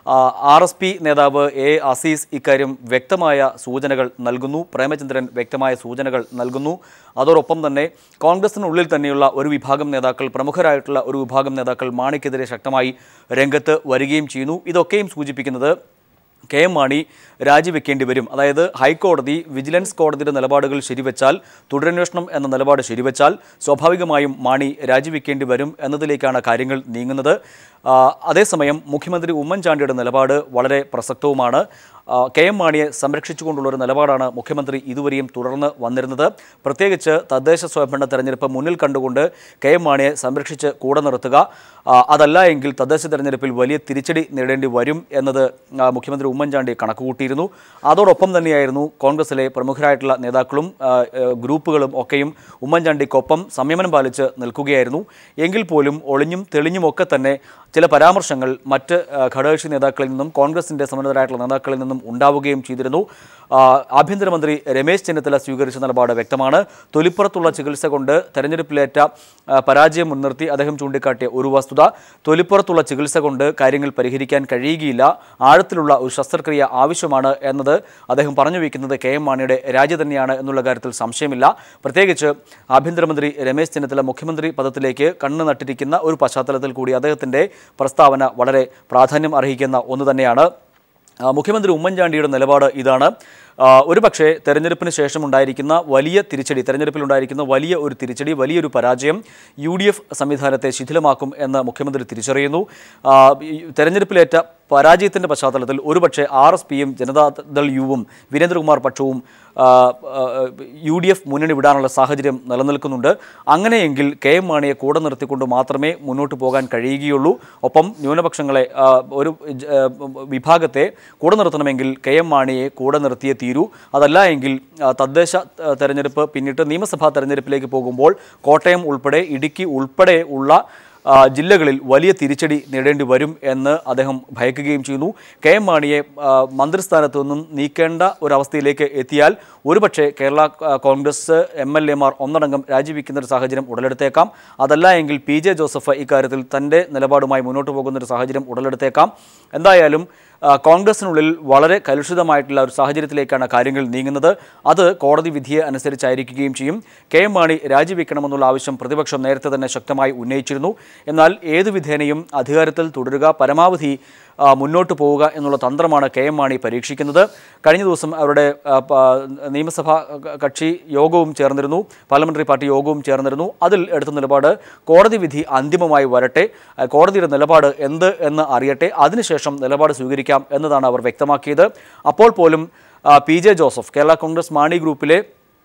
ആർ എസ് പി നേതാവ് എ അസീസ് ഇക്കാര്യം വ്യക്തമായ സൂചനകൾ നൽകുന്നു പ്രേമചന്ദ്രൻ വ്യക്തമായ സൂചനകൾ നൽകുന്നു അതോടൊപ്പം തന്നെ കോൺഗ്രസിനുള്ളിൽ തന്നെയുള്ള ഒരു വിഭാഗം നേതാക്കൾ പ്രമുഖരായിട്ടുള്ള ഒരു വിഭാഗം നേതാക്കൾ മാണിക്കെതിരെ ശക്തമായി രംഗത്ത് വരികയും ചെയ്യുന്നു ഇതൊക്കെയും സൂചിപ്പിക്കുന്നത് കെ എം മാണി രാജിവെക്കേണ്ടി വരും അതായത് ഹൈക്കോടതി വിജിലൻസ് കോടതിയുടെ നിലപാടുകൾ ശരിവെച്ചാൽ തുടരന്വേഷണം എന്ന നിലപാട് ശരിവെച്ചാൽ സ്വാഭാവികമായും മാണി രാജിവെക്കേണ്ടി വരും എന്നതിലേക്കാണ് കാര്യങ്ങൾ നീങ്ങുന്നത് ആ, അതേസമയം മുഖ്യമന്ത്രി ഉമ്മൻചാണ്ടിയുടെ നിലപാട് വളരെ പ്രസക്തവുമാണ് ആ, കെ എം മാണിയെ സംരക്ഷിച്ചുകൊണ്ടുള്ള ഒരു നിലപാടാണ് മുഖ്യമന്ത്രി ഇതുവരെയും തുടർന്ന് വന്നിരുന്നത് പ്രത്യേകിച്ച് തദ്ദേശ സ്വയംഭരണ തെരഞ്ഞെടുപ്പ് മുന്നിൽ കണ്ടുകൊണ്ട് കെ എം മാണിയെ സംരക്ഷിച്ച് കൂടെ നിർത്തുക ആ, അതല്ല എങ്കിൽ തദ്ദേശ തെരഞ്ഞെടുപ്പിൽ വലിയ തിരിച്ചടി നേടേണ്ടി വരും എന്നത് ആ, മുഖ്യമന്ത്രി ഉമ്മൻചാണ്ടി കണക്കുകൂട്ടിയിരുന്നു അതോടൊപ്പം തന്നെയായിരുന്നു കോൺഗ്രസിലെ പ്രമുഖരായിട്ടുള്ള നേതാക്കളും ആ, ആ, ഗ്രൂപ്പുകളും ഒക്കെയും ഉമ്മൻചാണ്ടിക്കൊപ്പം സംയമനം പാലിച്ച് നിൽക്കുകയായിരുന്നു എങ്കിൽ പോലും ഒളിഞ്ഞും തെളിഞ്ഞും ഒക്കെ തന്നെ ചില പരാമർശങ്ങൾ മറ്റ് ആ, ഘടകകക്ഷി നേതാക്കളിൽ നിന്നും കോൺഗ്രസിൻ്റെ സമ്മതരായിട്ടുള്ള നേതാക്കളിൽ നിന്നും ഉണ്ടാവുകയും ചെയ്തിരുന്നു ആ, ആഭ്യന്തരമന്ത്രി രമേശ് ചെന്നിത്തല സ്വീകരിച്ച നിലപാട് വ്യക്തമാണ് തൊലിപ്പുറത്തുള്ള ചികിത്സ കൊണ്ട് തെരഞ്ഞെടുപ്പിലേറ്റ ആ, പരാജയം മുൻനിർത്തി അദ്ദേഹം ചൂണ്ടിക്കാട്ടിയ ഒരു വസ്തുത തൊലിപ്പുറത്തുള്ള ചികിത്സ കൊണ്ട് കാര്യങ്ങൾ പരിഹരിക്കാൻ കഴിയുകയില്ല ആഴത്തിലുള്ള ഒരു ശസ്ത്രക്രിയ ആവശ്യമാണ് എന്നത് അദ്ദേഹം പറഞ്ഞു വയ്ക്കുന്നത് കെ എം മാണിയുടെ രാജി തന്നെയാണ് എന്നുള്ള കാര്യത്തിൽ സംശയമില്ല പ്രത്യേകിച്ച് ആഭ്യന്തരമന്ത്രി രമേശ് ചെന്നിത്തല മുഖ്യമന്ത്രി പദത്തിലേക്ക് കണ്ണു നട്ടിരിക്കുന്ന ഒരു പശ്ചാത്തലത്തിൽ കൂടി അദ്ദേഹത്തിൻ്റെ പ്രസ്താവന വളരെ പ്രാധാന്യം അർഹിക്കുന്ന ഒന്ന് തന്നെയാണ് ആ, മുഖ്യമന്ത്രി ഉമ്മൻചാണ്ടിയുടെ നിലപാട് ഇതാണ് ആ, ഒരുപക്ഷെ തെരഞ്ഞെടുപ്പിന് ശേഷം ഉണ്ടായിരിക്കുന്ന വലിയ തിരിച്ചടി തെരഞ്ഞെടുപ്പിൽ ഉണ്ടായിരിക്കുന്ന വലിയ ഒരു തിരിച്ചടി വലിയൊരു പരാജയം യു ഡി എഫ് സംവിധാനത്തെ ശിഥിലമാക്കും എന്ന് മുഖ്യമന്ത്രി തിരിച്ചറിയുന്നു ആ, ഈ തെരഞ്ഞെടുപ്പിലേറ്റ പരാജയത്തിൻ്റെ പശ്ചാത്തലത്തിൽ ഒരുപക്ഷെ ആർ എസ് പിയും ജനതാദൾ യുവും വീരേന്ദ്രകുമാർ പക്ഷവും ആ, ആ, യു ഡി എഫ് മുന്നണി വിടാനുള്ള സാഹചര്യം നിലനിൽക്കുന്നുണ്ട് അങ്ങനെയെങ്കിൽ കെ എം മാണിയെ കൂടെ നിർത്തിക്കൊണ്ട് മാത്രമേ മുന്നോട്ട് പോകാൻ കഴിയുകയുള്ളൂ ഒപ്പം ന്യൂനപക്ഷങ്ങളെ ആ, ഒരു ജ- ആ, വിഭാഗത്തെ കൂടെ നിർത്തണമെങ്കിൽ കെ എം മാണിയെ കൂടെ നിർത്തിയേ തീരൂ അതല്ല എങ്കിൽ ആ, തദ്ദേശ ആ, തെരഞ്ഞെടുപ്പ് പിന്നിട്ട് നിയമസഭാ തെരഞ്ഞെടുപ്പിലേക്ക് പോകുമ്പോൾ കോട്ടയം ഉൾപ്പെടെ ഇടുക്കി ഉൾപ്പെടെ ഉള്ള ആ, ജില്ലകളിൽ വലിയ തിരിച്ചടി നേടേണ്ടി വരും എന്ന് അദ്ദേഹം ഭയക്കുകയും ചെയ്യുന്നു കെ എം മാണിയെ ആ, മന്ത്രിസ്ഥാനത്തു നിന്നും നീക്കേണ്ട ഒരവസ്ഥയിലേക്ക് എത്തിയാൽ ഒരുപക്ഷെ കേരള ആ, കോൺഗ്രസ് എം എൽ എമാർ ഒന്നടങ്കം രാജിവെക്കുന്ന ഒരു സാഹചര്യം ഉടലെടുത്തേക്കാം അതല്ല എങ്കിൽ പി ജെ ജോസഫ് ഇക്കാര്യത്തിൽ തൻ്റെ നിലപാടുമായി മുന്നോട്ട് പോകുന്ന ഒരു സാഹചര്യം ഉടലെടുത്തേക്കാം എന്തായാലും ആ, കോൺഗ്രസിനുള്ളിൽ വളരെ കലുഷിതമായിട്ടുള്ള ഒരു സാഹചര്യത്തിലേക്കാണ് കാര്യങ്ങൾ നീങ്ങുന്നത് അത് കോടതി വിധിയെ അനുസരിച്ചായിരിക്കുകയും ചെയ്യും കെ എം മാണി രാജിവെക്കണമെന്നുള്ള ആവശ്യം പ്രതിപക്ഷം നേരത്തെ തന്നെ ശക്തമായി ഉന്നയിച്ചിരുന്നു എന്നാൽ ഏത് വിധേനയും അധികാരത്തിൽ തുടരുക പരമാവധി ആ, മുന്നോട്ട് പോവുക എന്നുള്ള തന്ത്രമാണ് കെ എം മാണി പരീക്ഷിക്കുന്നത് കഴിഞ്ഞ ദിവസം അവരുടെ ആ, പ- നിയമസഭാ ക- കക്ഷി യോഗവും ചേർന്നിരുന്നു പാർലമെന്ററി പാർട്ടി യോഗവും ചേർന്നിരുന്നു അതിൽ എടുത്ത നിലപാട് കോടതി വിധി അന്തിമമായി വരട്ടെ ആ, കോടതിയുടെ നിലപാട് എന്ത് എന്ന് അറിയട്ടെ അതിനുശേഷം നിലപാട് സ്വീകരിക്കാം എന്നതാണ് അവർ വ്യക്തമാക്കിയത് അപ്പോൾ പോലും ആ, പി ജെ ജോസഫ് കേരള കോൺഗ്രസ് മാണി ഗ്രൂപ്പിലെ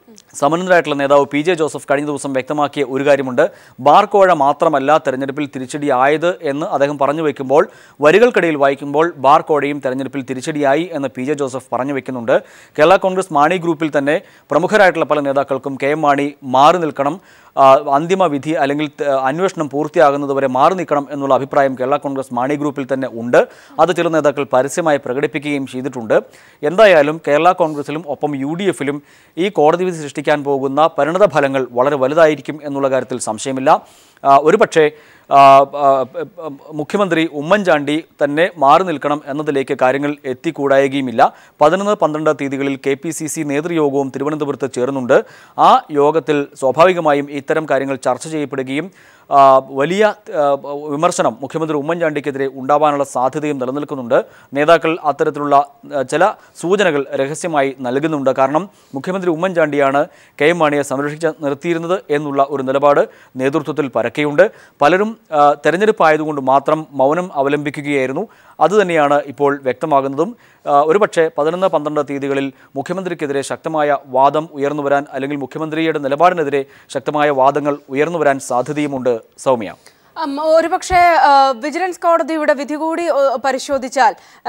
സമന്നതരായിട്ടുള്ള നേതാവ് പി ജെ ജോസഫ് കഴിഞ്ഞ ദിവസം വ്യക്തമാക്കിയ ഒരു കാര്യമുണ്ട് ബാർ കോഴ മാത്രമല്ല തെരഞ്ഞെടുപ്പിൽ തിരിച്ചടിയായത് എന്ന് അദ്ദേഹം പറഞ്ഞു വയ്ക്കുമ്പോൾ വരികൾക്കിടയിൽ വായിക്കുമ്പോൾ ബാർ കോഴയും തെരഞ്ഞെടുപ്പിൽ തിരിച്ചടിയായി എന്ന് പി ജെ ജോസഫ് പറഞ്ഞു വെക്കുന്നുണ്ട് കേരള കോൺഗ്രസ് മാണി ഗ്രൂപ്പിൽ തന്നെ പ്രമുഖരായിട്ടുള്ള പല നേതാക്കൾക്കും കെ എം മാണി മാറി നിൽക്കണം ആ, അന്തിമ വിധി അല്ലെങ്കിൽ ത- അന്വേഷണം പൂർത്തിയാകുന്നതുവരെ മാറി നിൽക്കണം എന്നുള്ള അഭിപ്രായം കേരള കോൺഗ്രസ് മാണി ഗ്രൂപ്പിൽ തന്നെ ഉണ്ട് അത് ചില നേതാക്കൾ പരസ്യമായി പ്രകടിപ്പിക്കുകയും ചെയ്തിട്ടുണ്ട് എന്തായാലും കേരള കോൺഗ്രസിലും ഒപ്പം യു ഡി എഫിലും ഈ കോടതി വിധി സൃഷ്ടിക്കാൻ പോകുന്ന പരിണത ഫലങ്ങൾ വളരെ വലുതായിരിക്കും എന്നുള്ള കാര്യത്തിൽ സംശയമില്ല ആ, ഒരുപക്ഷേ ആ, ആ, ആ, മുഖ്യമന്ത്രി ഉമ്മൻചാണ്ടി തന്നെ മാറി നിൽക്കണം എന്നതിലേക്ക് കാര്യങ്ങൾ എത്തിക്കൂടായുകയുമില്ല പതിനൊന്ന് പന്ത്രണ്ട് തീയതികളിൽ കെ പി സി സി നേതൃയോഗവും തിരുവനന്തപുരത്ത് ചേർന്നുണ്ട് ആ യോഗത്തിൽ സ്വാഭാവികമായും ഇത്തരം കാര്യങ്ങൾ ചർച്ച ചെയ്യപ്പെടുകയും ആ, വലിയ ആ, വിമർശനം മുഖ്യമന്ത്രി ഉമ്മൻചാണ്ടിക്കെതിരെ ഉണ്ടാവാനുള്ള സാധ്യതയും നിലനിൽക്കുന്നുണ്ട് നേതാക്കൾ അത്തരത്തിലുള്ള ആ, ചില സൂചനകൾ രഹസ്യമായി നൽകുന്നുണ്ട് കാരണം മുഖ്യമന്ത്രി ഉമ്മൻചാണ്ടിയാണ് കെ എം മാണിയെ സംരക്ഷിച്ച് നിർത്തിയിരുന്നത് എന്നുള്ള ഒരു നിലപാട് നേതൃത്വത്തിൽ പരക്കെയുണ്ട് പലരും ആ, തെരഞ്ഞെടുപ്പ് ആയതുകൊണ്ട് മാത്രം മൗനം അവലംബിക്കുകയായിരുന്നു അതുതന്നെയാണ് ഇപ്പോൾ വ്യക്തമാകുന്നതും ആ, ഒരുപക്ഷെ പതിനൊന്ന് പന്ത്രണ്ട് തീയതികളിൽ മുഖ്യമന്ത്രിക്കെതിരെ ശക്തമായ വാദം ഉയർന്നു വരാൻ അല്ലെങ്കിൽ മുഖ്യമന്ത്രിയുടെ നിലപാടിനെതിരെ ശക്തമായ വാദങ്ങൾ ഉയർന്നു വരാൻ സാധ്യതയുമുണ്ട് സൗമ്യ ഉം, ഒരുപക്ഷെ ആ, വിജിലൻസ് കോടതിയുടെ വിധി കൂടി ആ, പരിശോധിച്ചാൽ ആ,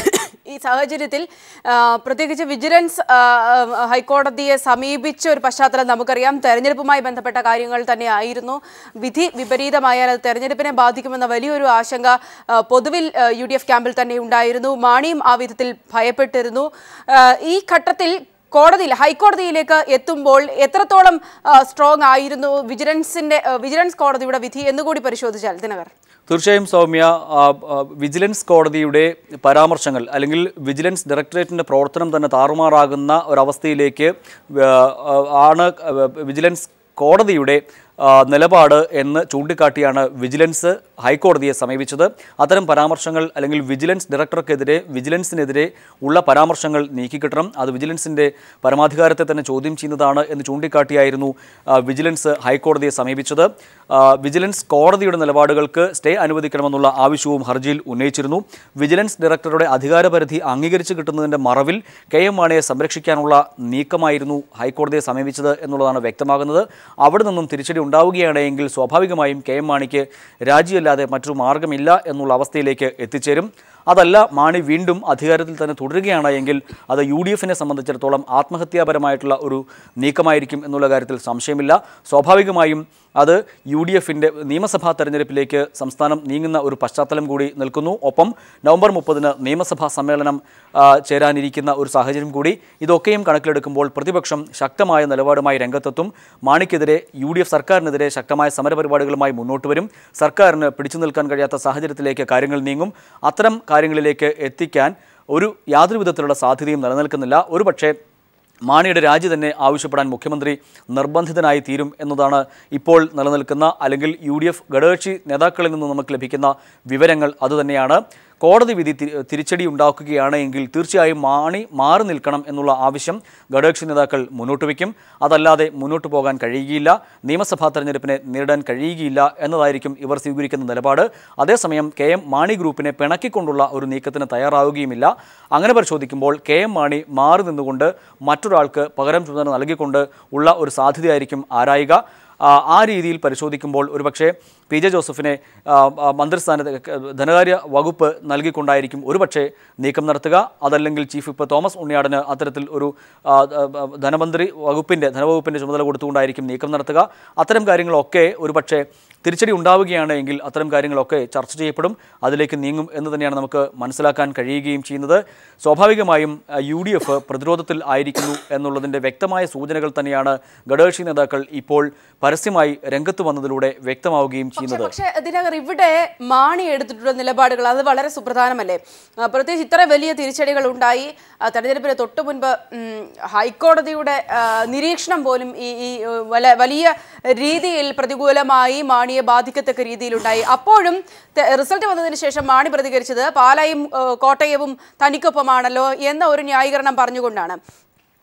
ഈ സാഹചര്യത്തിൽ ആ, പ്രത്യേകിച്ച് വിജിലൻസ് ആ, ആ, ഹൈക്കോടതിയെ സമീപിച്ച ഒരു പശ്ചാത്തലം നമുക്കറിയാം തെരഞ്ഞെടുപ്പുമായി ബന്ധപ്പെട്ട കാര്യങ്ങൾ തന്നെ ആയിരുന്നു വിധി വിപരീതമായാൽ അത് തെരഞ്ഞെടുപ്പിനെ ബാധിക്കുമെന്ന വലിയൊരു ആശങ്ക ആ, പൊതുവിൽ യു ഡി എഫ് ക്യാമ്പിൽ തന്നെ ഉണ്ടായിരുന്നു മാണിയും ആ വിധത്തിൽ ഭയപ്പെട്ടിരുന്നു ആ, ഈ ഘട്ടത്തിൽ കോടതിയിൽ ഹൈക്കോടതിയിലേക്ക് എത്തുമ്പോൾ എത്രത്തോളം സ്ട്രോങ് ആയിരുന്നു വിജിലൻസിന്റെ ആ, വിജിലൻസ് കോടതിയുടെ വിധി എന്നുകൂടി പരിശോധിച്ചാൽ ദിനകർ തീർച്ചയായും സൗമ്യ ആ, ആ, വിജിലൻസ് കോടതിയുടെ പരാമർശങ്ങൾ അല്ലെങ്കിൽ വിജിലൻസ് ഡയറക്ടറേറ്റിൻ്റെ പ്രവർത്തനം തന്നെ താറുമാറാകുന്ന ഒരവസ്ഥയിലേക്ക് ആ, ആ, ആണ് വിജിലൻസ് കോടതിയുടെ ആ, നിലപാട് എന്ന് ചൂണ്ടിക്കാട്ടിയാണ് വിജിലൻസ് ഹൈക്കോടതിയെ സമീപിച്ചത് അത്തരം പരാമർശങ്ങൾ അല്ലെങ്കിൽ വിജിലൻസ് ഡയറക്ടർക്കെതിരെ വിജിലൻസിനെതിരെ ഉള്ള പരാമർശങ്ങൾ നീക്കിക്കിട്ടണം അത് വിജിലൻസിൻ്റെ പരമാധികാരത്തെ തന്നെ ചോദ്യം ചെയ്യുന്നതാണ് എന്ന് ചൂണ്ടിക്കാട്ടിയായിരുന്നു ആ, വിജിലൻസ് ഹൈക്കോടതിയെ സമീപിച്ചത് ആ, വിജിലൻസ് കോടതിയുടെ നിലപാടുകൾക്ക് സ്റ്റേ അനുവദിക്കണമെന്നുള്ള ആവശ്യവും ഹർജിയിൽ ഉന്നയിച്ചിരുന്നു വിജിലൻസ് ഡയറക്ടറുടെ അധികാരപരിധി അംഗീകരിച്ചു കിട്ടുന്നതിൻ്റെ മറവിൽ കെ എം മാണിയെ സംരക്ഷിക്കാനുള്ള നീക്കമായിരുന്നു ഹൈക്കോടതിയെ സമീപിച്ചത് എന്നുള്ളതാണ് വ്യക്തമാകുന്നത് അവിടെ നിന്നും തിരിച്ചടി ഉണ്ടാവുകയാണെങ്കിൽ സ്വാഭാവികമായും കെ എം മാണിക്ക് രാജിയല്ലാതെ മറ്റൊരു മാർഗമില്ല എന്നുള്ള അവസ്ഥയിലേക്ക് എത്തിച്ചേരും അതല്ല മാണി വീണ്ടും അധികാരത്തിൽ തന്നെ തുടരുകയാണ് എങ്കിൽ അത് യു ഡി എഫിനെ സംബന്ധിച്ചിടത്തോളം ആത്മഹത്യാപരമായിട്ടുള്ള ഒരു നീക്കമായിരിക്കും എന്നുള്ള കാര്യത്തിൽ സംശയമില്ല സ്വാഭാവികമായും അത് യു ഡി എഫിൻ്റെ നിയമസഭാ തെരഞ്ഞെടുപ്പിലേക്ക് സംസ്ഥാനം നീങ്ങുന്ന ഒരു പശ്ചാത്തലം കൂടി നിൽക്കുന്നു ഒപ്പം നവംബർ മുപ്പതിന് നിയമസഭാ സമ്മേളനം ആ, ചേരാനിരിക്കുന്ന ഒരു സാഹചര്യം കൂടി ഇതൊക്കെയും കണക്കിലെടുക്കുമ്പോൾ പ്രതിപക്ഷം ശക്തമായ നിലപാടുമായി രംഗത്തെത്തും മാണിക്കെതിരെ യു ഡി എഫ് സർക്കാരിനെതിരെ ശക്തമായ സമരപരിപാടികളുമായി മുന്നോട്ട് വരും സർക്കാരിന് പിടിച്ചു നിൽക്കാൻ കഴിയാത്ത സാഹചര്യത്തിലേക്ക് കാര്യങ്ങൾ നീങ്ങും അത്തരം കാര്യങ്ങളിലേക്ക് എത്തിക്കാൻ ഒരു യാതൊരു വിധത്തിലുള്ള സാധ്യതയും നിലനിൽക്കുന്നില്ല ഒരുപക്ഷേ മാണിയുടെ രാജി തന്നെ ആവശ്യപ്പെടാൻ മുഖ്യമന്ത്രി നിർബന്ധിതനായി തീരും എന്നതാണ് ഇപ്പോൾ നിലനിൽക്കുന്ന അല്ലെങ്കിൽ യു ഡി എഫ് ഘടകകക്ഷി നേതാക്കളിൽ നിന്ന് നമുക്ക് ലഭിക്കുന്ന വിവരങ്ങൾ അതുതന്നെയാണ് കോടതി വിധി തി- തിരിച്ചടി ഉണ്ടാക്കുകയാണ് എങ്കിൽ തീർച്ചയായും മാണി മാറി നിൽക്കണം എന്നുള്ള ആവശ്യം ഘടകകക്ഷി നേതാക്കൾ മുന്നോട്ട് വയ്ക്കും അതല്ലാതെ മുന്നോട്ട് പോകാൻ കഴിയുകയില്ല നിയമസഭാ തെരഞ്ഞെടുപ്പിനെ നേരിടാൻ കഴിയുകയില്ല എന്നതായിരിക്കും ഇവർ സ്വീകരിക്കുന്ന നിലപാട് അതേസമയം കെ എം മാണി ഗ്രൂപ്പിനെ പിണക്കിക്കൊണ്ടുള്ള ഒരു നീക്കത്തിന് തയ്യാറാവുകയുമില്ല അങ്ങനെ പരിശോധിക്കുമ്പോൾ കെ എം മാണി മാറി നിന്നുകൊണ്ട് മറ്റൊരാൾക്ക് പകരം ചുമതല നൽകിക്കൊണ്ട് ഉള്ള ഒരു സാധ്യതയായിരിക്കും ആരായുക ആ, ആ രീതിയിൽ പരിശോധിക്കുമ്പോൾ ഒരുപക്ഷെ പി ജെ ജോസഫിനെ ആ, ആ, മന്ത്രിസ്ഥാനത്ത് ക- ധനകാര്യ വകുപ്പ് നൽകിക്കൊണ്ടായിരിക്കും ഒരുപക്ഷെ നീക്കം നടത്തുക അതല്ലെങ്കിൽ ചീഫ് വിപ്പ് തോമസ് ഉണ്ണിയാടന് അത്തരത്തിൽ ഒരു ആ, ആ, ധനമന്ത്രി വകുപ്പിൻ്റെ ധനവകുപ്പിൻ്റെ ചുമതല കൊടുത്തുകൊണ്ടായിരിക്കും നീക്കം നടത്തുക അത്തരം കാര്യങ്ങളൊക്കെ ഒരുപക്ഷെ തിരിച്ചടി ഉണ്ടാവുകയാണ് എങ്കിൽ അത്തരം കാര്യങ്ങളൊക്കെ ചർച്ച ചെയ്യപ്പെടും അതിലേക്ക് നീങ്ങും എന്ന് തന്നെയാണ് നമുക്ക് മനസ്സിലാക്കാൻ കഴിയുകയും ചെയ്യുന്നത് സ്വാഭാവികമായും ആ, യു ഡി എഫ് പ്രതിരോധത്തിൽ ആയിരിക്കുന്നു എന്നുള്ളതിൻ്റെ വ്യക്തമായ സൂചനകൾ തന്നെയാണ് ഘടകകക്ഷി നേതാക്കൾ ഇപ്പോൾ പരസ്യമായി രംഗത്ത് വന്നതിലൂടെ വ്യക്തമാവുകയും ചെയ്യുന്നത് പക്ഷേ ഇതിനകർ ഇവിടെ മാണി എടുത്തിട്ടുള്ള നിലപാടുകൾ അത് വളരെ സുപ്രധാനമല്ലേ ആ, പ്രത്യേകിച്ച് ഇത്ര വലിയ തിരിച്ചടികൾ ഉണ്ടായി ആ, തെരഞ്ഞെടുപ്പിന് തൊട്ടു മുൻപ് ഉം, ഹൈക്കോടതിയുടെ ആ, നിരീക്ഷണം പോലും ഈ ഈ ഏ, വല- വലിയ രീതിയിൽ പ്രതികൂലമായി മാണിയെ ബാധിക്കത്തക്ക രീതിയിലുണ്ടായി അപ്പോഴും തെ- റിസൾട്ട് വന്നതിന് ശേഷം മാണി പ്രതികരിച്ചത് പാലായും ഏ, കോട്ടയവും തനിക്കൊപ്പമാണല്ലോ എന്ന ഒരു ന്യായീകരണം പറഞ്ഞുകൊണ്ടാണ്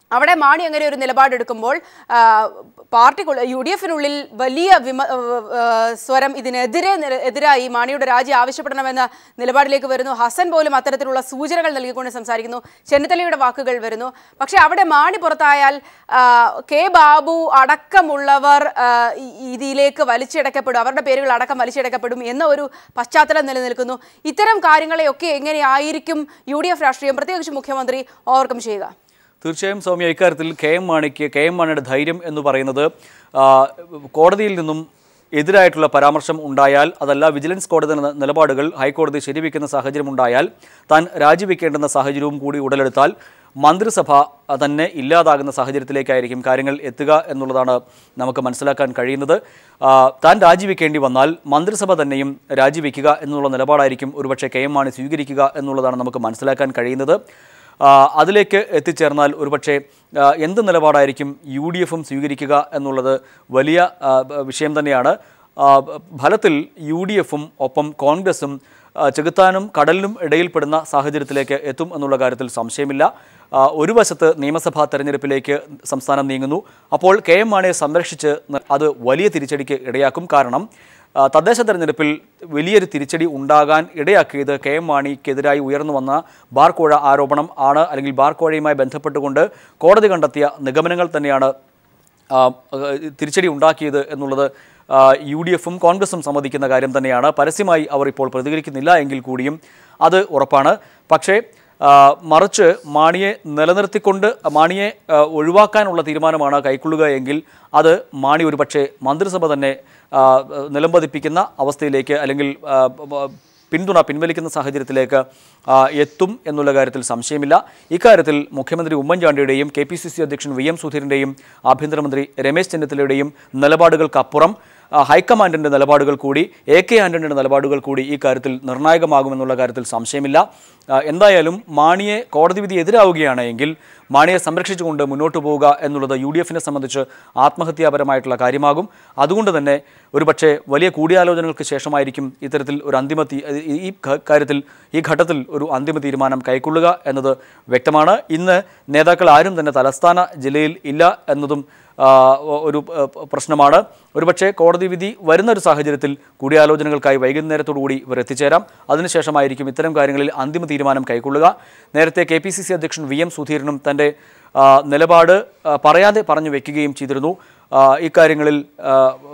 അവിടെ മാണി അങ്ങനെ ഒരു നിലപാടെടുക്കുമ്പോൾ ആ, പാർട്ടിക്കുള്ള യു ഡി എഫിനുള്ളിൽ വലിയ വിമ ആ, ആ, സ്വരം ഇതിനെതിരെ നില- എതിരായി മാണിയുടെ രാജി ആവശ്യപ്പെടണമെന്ന നിലപാടിലേക്ക് വരുന്നു ഹസൻ പോലും അത്തരത്തിലുള്ള സൂചനകൾ നൽകിക്കൊണ്ട് സംസാരിക്കുന്നു ചെന്നിത്തലയുടെ വാക്കുകൾ വരുന്നു പക്ഷേ അവിടെ മാണി പുറത്തായാൽ ആ, കെ ബാബു അടക്കമുള്ളവർ ആ, ഈ- ഇതിലേക്ക് വലിച്ചിടക്കപ്പെടും അവരുടെ പേരുകൾ അടക്കം വലിച്ചിടക്കപ്പെടും എന്ന ഒരു പശ്ചാത്തലം നിലനിൽക്കുന്നു ഇത്തരം കാര്യങ്ങളെയൊക്കെ എങ്ങനെയായിരിക്കും യു ഡി എഫ് രാഷ്ട്രീയം പ്രത്യേകിച്ച് മുഖ്യമന്ത്രി ഓവർകം ചെയ്യുക തീർച്ചയായും സൗമ്യ ഇക്കാര്യത്തിൽ കെ എം മാണിക്ക് കെ എം മാണിയുടെ ധൈര്യം എന്ന് പറയുന്നത് ആ, കോടതിയിൽ നിന്നും എതിരായിട്ടുള്ള പരാമർശം ഉണ്ടായാൽ അതല്ല വിജിലൻസ് കോടതി ന- നിലപാടുകൾ ഹൈക്കോടതി ശരിവെക്കുന്ന സാഹചര്യം ഉണ്ടായാൽ താൻ രാജിവെക്കേണ്ടുന്ന സാഹചര്യവും കൂടി ഉടലെടുത്താൽ മന്ത്രിസഭ ആ, തന്നെ ഇല്ലാതാകുന്ന സാഹചര്യത്തിലേക്കായിരിക്കും കാര്യങ്ങൾ എത്തുക എന്നുള്ളതാണ് നമുക്ക് മനസ്സിലാക്കാൻ കഴിയുന്നത് ആ, താൻ രാജിവെക്കേണ്ടി വന്നാൽ മന്ത്രിസഭ തന്നെയും രാജിവെക്കുക എന്നുള്ള നിലപാടായിരിക്കും ഒരുപക്ഷെ കെ എം മാണി സ്വീകരിക്കുക എന്നുള്ളതാണ് നമുക്ക് മനസ്സിലാക്കാൻ കഴിയുന്നത് ആ, അതിലേക്ക് എത്തിച്ചേർന്നാൽ ഒരുപക്ഷെ ആ, എന്ത് നിലപാടായിരിക്കും യു ഡി എഫും സ്വീകരിക്കുക എന്നുള്ളത് വലിയ ആ, ബ- വിഷയം തന്നെയാണ് ആ, ബ- ഫലത്തിൽ യു ഡി എഫും ഒപ്പം കോൺഗ്രസും ആ, ചെകുത്താനും കടലിനും ഇടയിൽപ്പെടുന്ന സാഹചര്യത്തിലേക്ക് എത്തും എന്നുള്ള കാര്യത്തിൽ സംശയമില്ല ആ, ഒരു വശത്ത് നിയമസഭാ തെരഞ്ഞെടുപ്പിലേക്ക് സംസ്ഥാനം നീങ്ങുന്നു അപ്പോൾ കെ എം മാണിയെ സംരക്ഷിച്ച് ന- അത് വലിയ തിരിച്ചടിക്ക് ഇടയാക്കും കാരണം ആ, തദ്ദേശ തെരഞ്ഞെടുപ്പിൽ വലിയൊരു തിരിച്ചടി ഉണ്ടാകാൻ ഇടയാക്കിയത് കെ എം മാണിക്കെതിരായി ഉയർന്നു വന്ന ബാർക്കോഴ ആരോപണം ആണ് അല്ലെങ്കിൽ ബാർക്കോഴയുമായി ബന്ധപ്പെട്ടുകൊണ്ട് കോടതി കണ്ടെത്തിയ നിഗമനങ്ങൾ തന്നെയാണ് ആ, ഏഹ്, തിരിച്ചടി ഉണ്ടാക്കിയത് എന്നുള്ളത് ആ, യു ഡി എഫും കോൺഗ്രസും സമ്മതിക്കുന്ന കാര്യം തന്നെയാണ് പരസ്യമായി അവർ ഇപ്പോൾ പ്രതികരിക്കുന്നില്ല എങ്കിൽ കൂടിയും അത് ഉറപ്പാണ് പക്ഷേ ആ, മറിച്ച് മാണിയെ നിലനിർത്തിക്കൊണ്ട് മാണിയെ ആ, ഒഴിവാക്കാനുള്ള തീരുമാനമാണ് കൈക്കൊള്ളുക എങ്കിൽ അത് മാണി ഒരുപക്ഷെ മന്ത്രിസഭ തന്നെ ആ, നിലംപതിപ്പിക്കുന്ന അവസ്ഥയിലേക്ക് അല്ലെങ്കിൽ ആ, ബ- പിന്തുണ പിൻവലിക്കുന്ന സാഹചര്യത്തിലേക്ക് ആ, എത്തും എന്നുള്ള കാര്യത്തിൽ സംശയമില്ല ഇക്കാര്യത്തിൽ മുഖ്യമന്ത്രി ഉമ്മൻചാണ്ടിയുടെയും കെ പി സി സി അധ്യക്ഷൻ വി എം സുധീരൻ്റെയും ആഭ്യന്തരമന്ത്രി രമേശ് ചെന്നിത്തലയുടെയും നിലപാടുകൾക്കപ്പുറം ആ, ഹൈക്കമാൻഡിൻ്റെ നിലപാടുകൾ കൂടി എ കെ ആൻ്റണിയുടെ നിലപാടുകൾ കൂടി ഈ കാര്യത്തിൽ നിർണായകമാകുമെന്നുള്ള കാര്യത്തിൽ സംശയമില്ല ആ, എന്തായാലും മാണിയെ കോടതി വിധി എതിരാവുകയാണ് എങ്കിൽ മാണിയെ സംരക്ഷിച്ചുകൊണ്ട് മുന്നോട്ട് പോവുക എന്നുള്ളത് യു ഡി എഫിനെ സംബന്ധിച്ച് ആത്മഹത്യാപരമായിട്ടുള്ള കാര്യമാകും അതുകൊണ്ട് തന്നെ ഒരുപക്ഷെ വലിയ കൂടിയാലോചനകൾക്ക് ശേഷമായിരിക്കും ഇത്തരത്തിൽ ഒരു അന്തിമ തീ ഈ ഈ ക- കാര്യത്തിൽ ഈ ഘട്ടത്തിൽ ഒരു അന്തിമ തീരുമാനം കൈക്കൊള്ളുക എന്നത് വ്യക്തമാണ് ഇന്ന് നേതാക്കൾ ആരും തന്നെ തലസ്ഥാന ജില്ലയിൽ ഇല്ല എന്നതും ആ, ഒരു ആ, പ്രശ്നമാണ് ഒരുപക്ഷെ കോടതി വിധി വരുന്ന ഒരു സാഹചര്യത്തിൽ കൂടിയാലോചനകൾക്കായി വൈകുന്നേരത്തോടുകൂടി ഇവർ എത്തിച്ചേരാം അതിനുശേഷമായിരിക്കും ഇത്തരം കാര്യങ്ങളിൽ അന്തിമ തീരുമാനം കൈക്കൊള്ളുക നേരത്തെ കെ പി സി സി അധ്യക്ഷൻ വി എം സുധീരനും തൻ്റെ ആ, നിലപാട് ആ, പറയാതെ പറഞ്ഞു വെക്കുകയും ചെയ്തിരുന്നു ആ, ഇക്കാര്യങ്ങളിൽ ആ,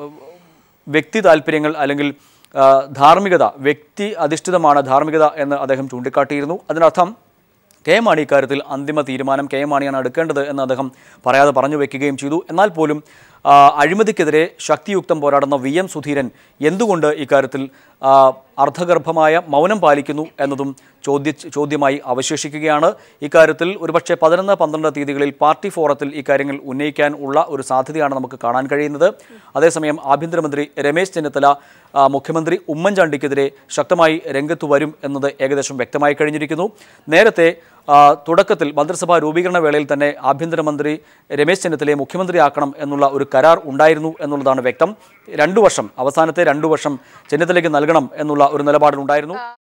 വ്യക്തി താല്പര്യങ്ങൾ അല്ലെങ്കിൽ ആ, ധാർമ്മികത വ്യക്തി അധിഷ്ഠിതമാണ് ധാർമ്മികത എന്ന് അദ്ദേഹം ചൂണ്ടിക്കാട്ടിയിരുന്നു അതിനർത്ഥം കെ എം മാണി ഇക്കാര്യത്തിൽ അന്തിമ തീരുമാനം കെ എം മാണിയാണ് എടുക്കേണ്ടത് എന്ന് അദ്ദേഹം പറയാതെ പറഞ്ഞു വെക്കുകയും ചെയ്തു എന്നാൽ പോലും ആ, അഴിമതിക്കെതിരെ ശക്തിയുക്തം പോരാടുന്ന വി എം സുധീരൻ എന്തുകൊണ്ട് ഇക്കാര്യത്തിൽ ആ, അർദ്ധഗർഭമായ മൗനം പാലിക്കുന്നു എന്നതും ചോദ്യ ചോദ്യമായി അവശേഷിക്കുകയാണ് ഇക്കാര്യത്തിൽ ഒരുപക്ഷെ പതിനൊന്ന് പന്ത്രണ്ട് തീയതികളിൽ പാർട്ടി ഫോറത്തിൽ ഇക്കാര്യങ്ങൾ ഉന്നയിക്കാൻ ഉള്ള ഒരു സാധ്യതയാണ് നമുക്ക് കാണാൻ കഴിയുന്നത് അതേസമയം ആഭ്യന്തരമന്ത്രി രമേശ് ചെന്നിത്തല ആ, മുഖ്യമന്ത്രി ഉമ്മൻചാണ്ടിക്കെതിരെ ശക്തമായി രംഗത്ത് വരും എന്നത് ഏകദേശം വ്യക്തമായി കഴിഞ്ഞിരിക്കുന്നു നേരത്തെ ആ, തുടക്കത്തിൽ മന്ത്രിസഭാ രൂപീകരണ വേളയിൽ തന്നെ ആഭ്യന്തരമന്ത്രി രമേശ് ചെന്നിത്തലയെ മുഖ്യമന്ത്രിയാക്കണം എന്നുള്ള ഒരു കരാർ ഉണ്ടായിരുന്നു എന്നുള്ളതാണ് വ്യക്തം രണ്ടു വർഷം അവസാനത്തെ രണ്ടു വർഷം ചെന്നിത്തലയ്ക്ക് നൽകണം എന്നുള്ള ഒരു നിലപാടുണ്ടായിരുന്നു